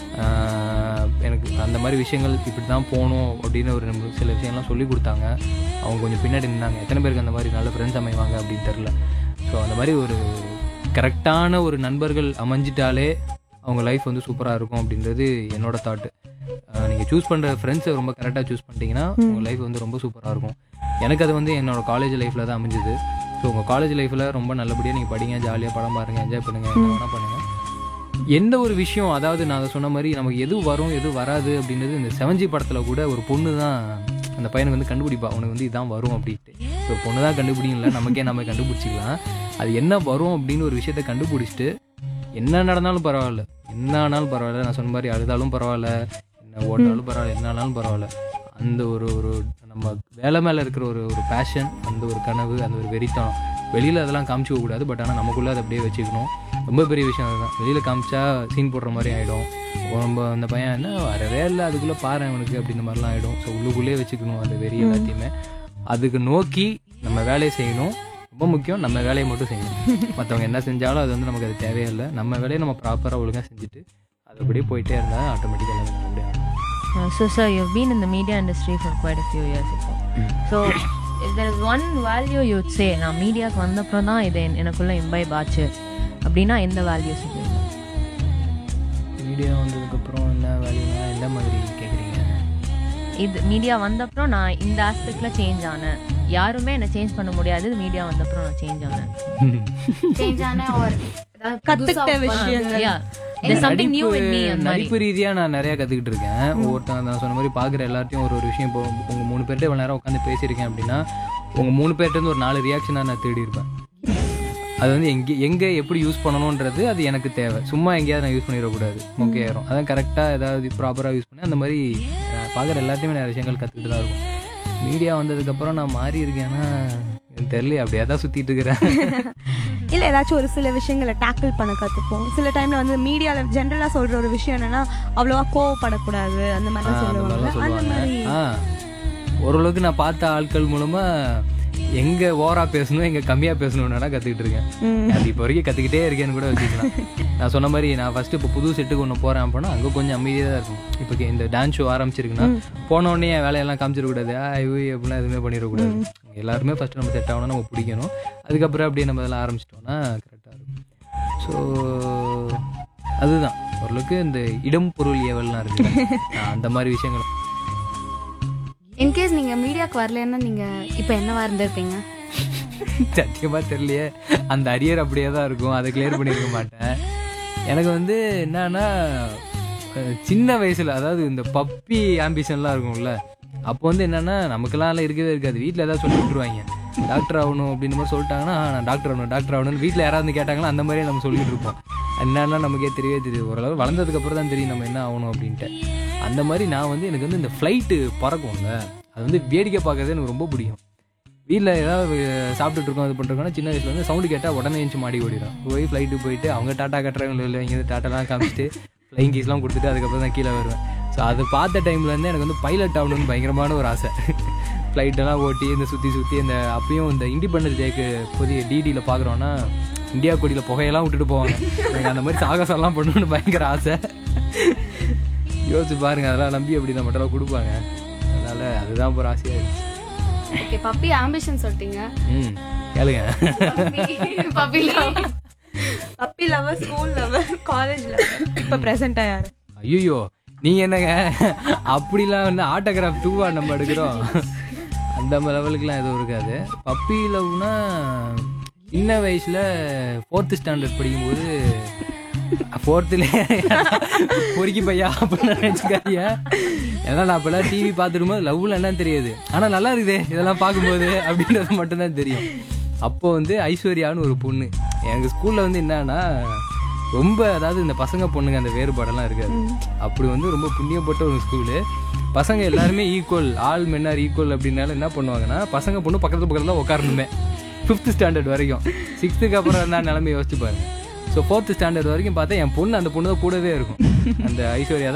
ஆஹ் எனக்கு அந்த மாதிரி விஷயங்கள் இப்படி தான் போகணும் அப்படின்னு ஒரு நம்ம சில விஷயங்கள்லாம் சொல்லி கொடுத்தாங்க அவங்க கொஞ்சம் பின்னாடி நின்னாங்க எத்தனை பேருக்கு அந்த மாதிரி நல்ல ஃப்ரெண்ட்ஸ் அமைவாங்க அப்படின்னு தெரில ஸோ அந்த மாதிரி ஒரு கரெக்டான ஒரு நண்பர்கள் அமைஞ்சிட்டாலே அவங்க லைஃப் வந்து சூப்பராக இருக்கும் அப்படின்றது என்னோட தாட்டு நீங்கள் சூஸ் பண்ணுற ஃப்ரெண்ட்ஸை ரொம்ப கரெக்டாக சூஸ் பண்ணிட்டீங்கன்னா உங்கள் லைஃப் வந்து ரொம்ப சூப்பராக இருக்கும் எனக்கு அது வந்து என்னோட காலேஜ் லைஃப்பில் தான் அமைஞ்சுது ஸோ உங்கள் காலேஜ் லைஃப்பில் ரொம்ப நல்லபடியாக நீங்கள் படிங்க ஜாலியாக படம் பாருங்கள் என்ஜாய் பண்ணுங்கள் என்ன வேணால் பண்ணுங்கள் எந்த ஒரு விஷயம் அதாவது நான் அதை சொன்ன மாதிரி நமக்கு எது வரும் எது வராது அப்படின்றது இந்த செவன்ஜி படத்தில் கூட ஒரு பொண்ணு தான் அந்த பையனுக்கு வந்து கண்டுபிடிப்பா உனக்கு வந்து இதான் வரும் அப்படின்ட்டு ஸோ பொண்ணு தான் கண்டுபிடிக்கல நமக்கே நம்ம கண்டுபிடிச்சிக்கலாம் அது என்ன வரும் அப்படின்னு ஒரு விஷயத்த கண்டுபிடிச்சிட்டு என்ன நடந்தாலும் பரவாயில்ல என்ன ஆனாலும் பரவாயில்ல நான் சொன்ன மாதிரி அழுதாலும் பரவாயில்ல என்ன ஓட்டாலும் பரவாயில்ல என்ன ஆனாலும் பரவாயில்ல அந்த ஒரு ஒரு நம்ம வேலை மேலே இருக்கிற ஒரு ஒரு பேஷன் அந்த ஒரு கனவு அந்த ஒரு வெறித்தனம் வெளியில் அதெல்லாம் காமிச்சிக்க கூடாது பட் ஆனால் நமக்குள்ளே அதை அப்படியே வச்சுக்கணும் ரொம்ப பெரிய விஷயம் அதுதான் வெளியில் காமிச்சா சீன் போடுற மாதிரி ஆகிடும் ரொம்ப அந்த பையன் என்ன வரவே இல்லை அதுக்குள்ளே பாரு அவனுக்கு அப்படின்ற மாதிரிலாம் ஆகிடும் ஸோ உள்ளுக்குள்ளேயே வச்சுக்கணும் அந்த வெறி எல்லாத்தையுமே அதுக்கு நோக்கி நம்ம வேலையை செய்யணும் ரொம்ப முக்கியம் நம்ம வேலையை மட்டும் செய்யணும் மற்றவங்க என்ன செஞ்சாலும் அது வந்து நமக்கு அது தேவையில்லை நம்ம வேலையை நம்ம ப்ராப்பராக ஒழுங்காக செஞ்சுட்டு அது அப்படியே போயிட்டே இருந்தால் ஆட்டோமேட்டிக்காக எல்லாமே நல்லபடியாக இருக்கும். Uh, so, sir, you've been in the media industry for quite a few years. இப்போ. So, if there is one value you would say, நான் மீடியாவுக்கு வந்தப்புறம் தான் இது என்- எனக்குள்ள இம்பைப் ஆச்சு அப்படின்னா எந்த வேல்யூ சொல்லுவீங்க மீடியா வந்ததுக்கப்புறம் என்ன வேல்யூனா எந்த மாதிரி கேட்குறீங்க இது மீடியா வந்தப்புறம் நான் இந்த ஆஸ்பெக்ட்ல சேஞ்ச் ஆனேன் யாருமே என்ன சேஞ்ச் பண்ண முடியாது மீடியா வந்தப்புறம் நான் சேஞ்ச் ஆனேன் சேஞ்ச் ஆன ஒரு கத்துக்கிட்ட விஷயங்கள். யா there's something new in me அந்த மாதிரி நடிப்பு ரீதியா நான் நிறைய கத்துக்கிட்டு இருக்கேன் ஒவ்வொருத்தன் நான் சொன்ன மாதிரி பாக்குற எல்லாத்தையும் ஒரு ஒரு விஷயம் இப்போ உங்க மூணு பேர்ட்ட இவ்வளவு நேரம் உட்காந்து பேசியிருக்கேன் அப்படின்னா உங்க மூணு பேர்ட்ட இருந்து ஒரு நாலு ரியாக்ஷனா நான் தேடி இருப்பேன் அது வந்து எங்க எங்க எப்படி யூஸ் பண்ணணும்ன்றது அது எனக்கு தேவை சும்மா எங்கேயாவது நான் யூஸ் பண்ணிடக்கூடாது ஓகே ஆயிரும் அதான் கரெக்டா ஏதாவது ப்ராப்பரா யூஸ் பண்ணி அந்த மாதிரி நான் பாக்குற எல்லாத்தையுமே நிறைய விஷயங்கள் கத்துக்கிட்டு தான் இருக்கும் மீடியா வந்ததுக்கப்புறம் நான் மாறி இருக்கேன்னா எனக்கு தெரியல அப்படியே தான் சுத்திட்டு இருக்கிறேன் இல்ல ஏதாச்சும் ஒரு சில விஷயங்களை டேக்கிள் பண்ண கத்துப்போம் சில டைம்ல வந்து மீடியால ஜென்ரலா சொல்ற ஒரு விஷயம் என்னன்னா அவ்வளவா கோவப்படக்கூடாது அந்த மாதிரி ஆ, அந்த சொல்லுவாங்க மாதிரிலாம் அந்த சொல்லுவாங்க மாதிரி ஆ ஓரளவுக்கு நான் பார்த்த ஆட்கள் மூலமா எங்க ஓவரா பேசணும் எங்க கம்மியா பேசணும்னு கத்துக்கிட்டு இருக்கேன் ம். அது இப்போ வரைக்கும் கத்துக்கிட்டே இருக்கேன்னு கூட வச்சுக்கலாம் நான் சொன்ன மாதிரி நான் ஃபர்ஸ்ட் இப்போ புது செட்டுக்கு ஒன்று போறேன் அப்படின்னா அங்க கொஞ்சம் அமைதியாக தான் இருக்கும் இப்போ இந்த டான்ஸ் ஷோ ஆரம்பிச்சிருக்குன்னா போன உடனே என் வேலையெல்லாம் காமிச்சிடக்கூடாது ஐயோ அப்படிலாம் எதுவுமே பண்ணிடக்கூடாது எல்லாருமே ஃபர்ஸ்ட் நம்ம செட் ஆகணும் நம்ம பிடிக்கணும் அதுக்கப்புறம் அப்படியே நம்ம இதெல்லாம் ஆரம்பிச்சிட்டோம்னா கரெக்டாக இருக்கும் ஸோ அதுதான் ஓரளவுக்கு இந்த இடம் பொருள் ஏவல்லாம் இருக்கு அந்த மாதிரி விஷயங்கள் இன்கேஸ் நீங்க மீடியாக்கு வரலன்னா நீங்க இப்ப என்னவா இருந்திருப்பீங்க சத்தியமா தெரியலையே அந்த அரியர் அப்படியே தான் இருக்கும் அதை கிளியர் பண்ணியிருக்க மாட்டேன் எனக்கு வந்து என்னன்னா அஹ், சின்ன வயசுல அதாவது இந்த பப்பி ஆம்பிஷன்லாம் இருக்கும்ல அப்போ வந்து என்னன்னா நமக்கெல்லாம் எல்லாம் இருக்கவே இருக்காது வீட்டில் ஏதாவது சொல்லி விட்டுருவாங்க டாக்டர் ஆகணும் அப்படின்னு மாதிரி சொல்லிட்டாங்கன்னா "ஆ, நான் டாக்டர் ஆகணும் டாக்டர் ஆகணும்னு வீட்டில் யாராவது வந்து கேட்டாங்கன்னா அந்த மாதிரியே நம்ம சொல்லிட்டு இருப்போம் என்னன்னா நமக்கே தெரியவே தெரியுது ஓரளவு வளர்ந்ததுக்கு அப்புறம் தான் தெரியும் நம்ம என்ன ஆகணும் அப்படின்ட்டு அந்த மாதிரி நான் வந்து எனக்கு வந்து இந்த ஃப்ளைட்டு பறக்கும்ல அது வந்து வேடிக்கை பார்க்கறது எனக்கு ரொம்ப பிடிக்கும் வீட்டில் ஏதாவது சாப்பிட்டுட்டு இருக்கோம் இது பண்ணிருக்கோம்னா சின்ன வயசுல வந்து சவுண்டு கேட்டால் உடனே எழுந்து மாடி ஓடிடும் போய் ஃப்ளைட்டு போயிட்டு அவங்க டாட்டா கட்டுறாங்க இல்லை இங்கே டாட்டாலாம் காமிச்சிட்டு ஃப்ளைங் கீஸ்லாம் கொடுத்துட்டு அதுக்கப்புறம் தான் கீழே வருவேன் ஸோ அது பார்த்த டைம்லேருந்து எனக்கு வந்து பைலட் ஆகணும்னு பயங்கரமான ஒரு ஆசை ஃப்ளைட்டெல்லாம் ஓட்டி இந்த சுற்றி சுற்றி இந்த அப்பயும் இந்த இண்டிபெண்டன்ஸ் டேக்கு புதிய டிடியில் பார்க்குறோன்னா இந்தியா கொடியில் புகையெல்லாம் விட்டுட்டு போவாங்க எனக்கு அந்த மாதிரி சாகசம்லாம் பண்ணணும்னு பயங்கர ஆசை யோசிச்சு பாருங்க அதெல்லாம் நம்பி அப்படி நம்ம மட்டும் கொடுப்பாங்க அதனால அதுதான் ஒரு ஆசையாக இருந்துச்சு ஓகே பப்பி ஆம்பிஷன் சொல்லிட்டீங்க ம் கேளுங்க puppy puppy lover school lover college lover இப்ப பிரசன்டா யாரு ஐயோ நீங்க என்னங்க அப்படிலாம் வந்து ஆட்டோகிராஃப் டூவா நம்ம எடுக்கிறோம் அந்த லெவலுக்குலாம் எதுவும் இருக்காது பப்பி லவ்னா சின்ன வயசுல ஃபோர்த்து ஸ்டாண்டர்ட் படிக்கும்போது ஃபோர்த்துல பொறுக்கி பையா அப்படின்னு நினைச்சுக்காதீங்க ஏன்னா நான் அப்பெல்லாம் டிவி பார்த்துடும் போது லவ்ல என்னன்னு தெரியாது ஆனா நல்லா இருக்குதே இதெல்லாம் பார்க்கும்போது அப்படின்றது மட்டும்தான் தெரியும் அப்போ வந்து ஐஸ்வர்யான்னு ஒரு பொண்ணு எங்க ஸ்கூல்ல வந்து என்னன்னா ரொம்ப அதாவது இந்த பசங்க பொண்ணுங்க அந்த வேறுபாடெல்லாம் இருக்காது அப்படி வந்து ரொம்ப புண்ணியப்பட்ட ஒரு ஸ்கூலு பசங்க எல்லாருமே ஈக்குவல் ஆல் மென்னார் ஈக்குவல் அப்படின்னால என்ன பண்ணுவாங்கன்னா பசங்க பொண்ணு பக்கத்து பக்கத்துல உட்காரணுமே ஃபிஃப்த் ஸ்டாண்டர்ட் வரைக்கும் சிக்ஸ்த்துக்கு அப்புறம் என்ன நிலைமை யோசிச்சு பாருங்க ஸோ ஃபோர்த் ஸ்டாண்டர்ட் வரைக்கும் பார்த்தா என் பொண்ணு அந்த பொண்ணு தான் கூடவே இருக்கும் அந்த ஐஸ்வர்யா தான்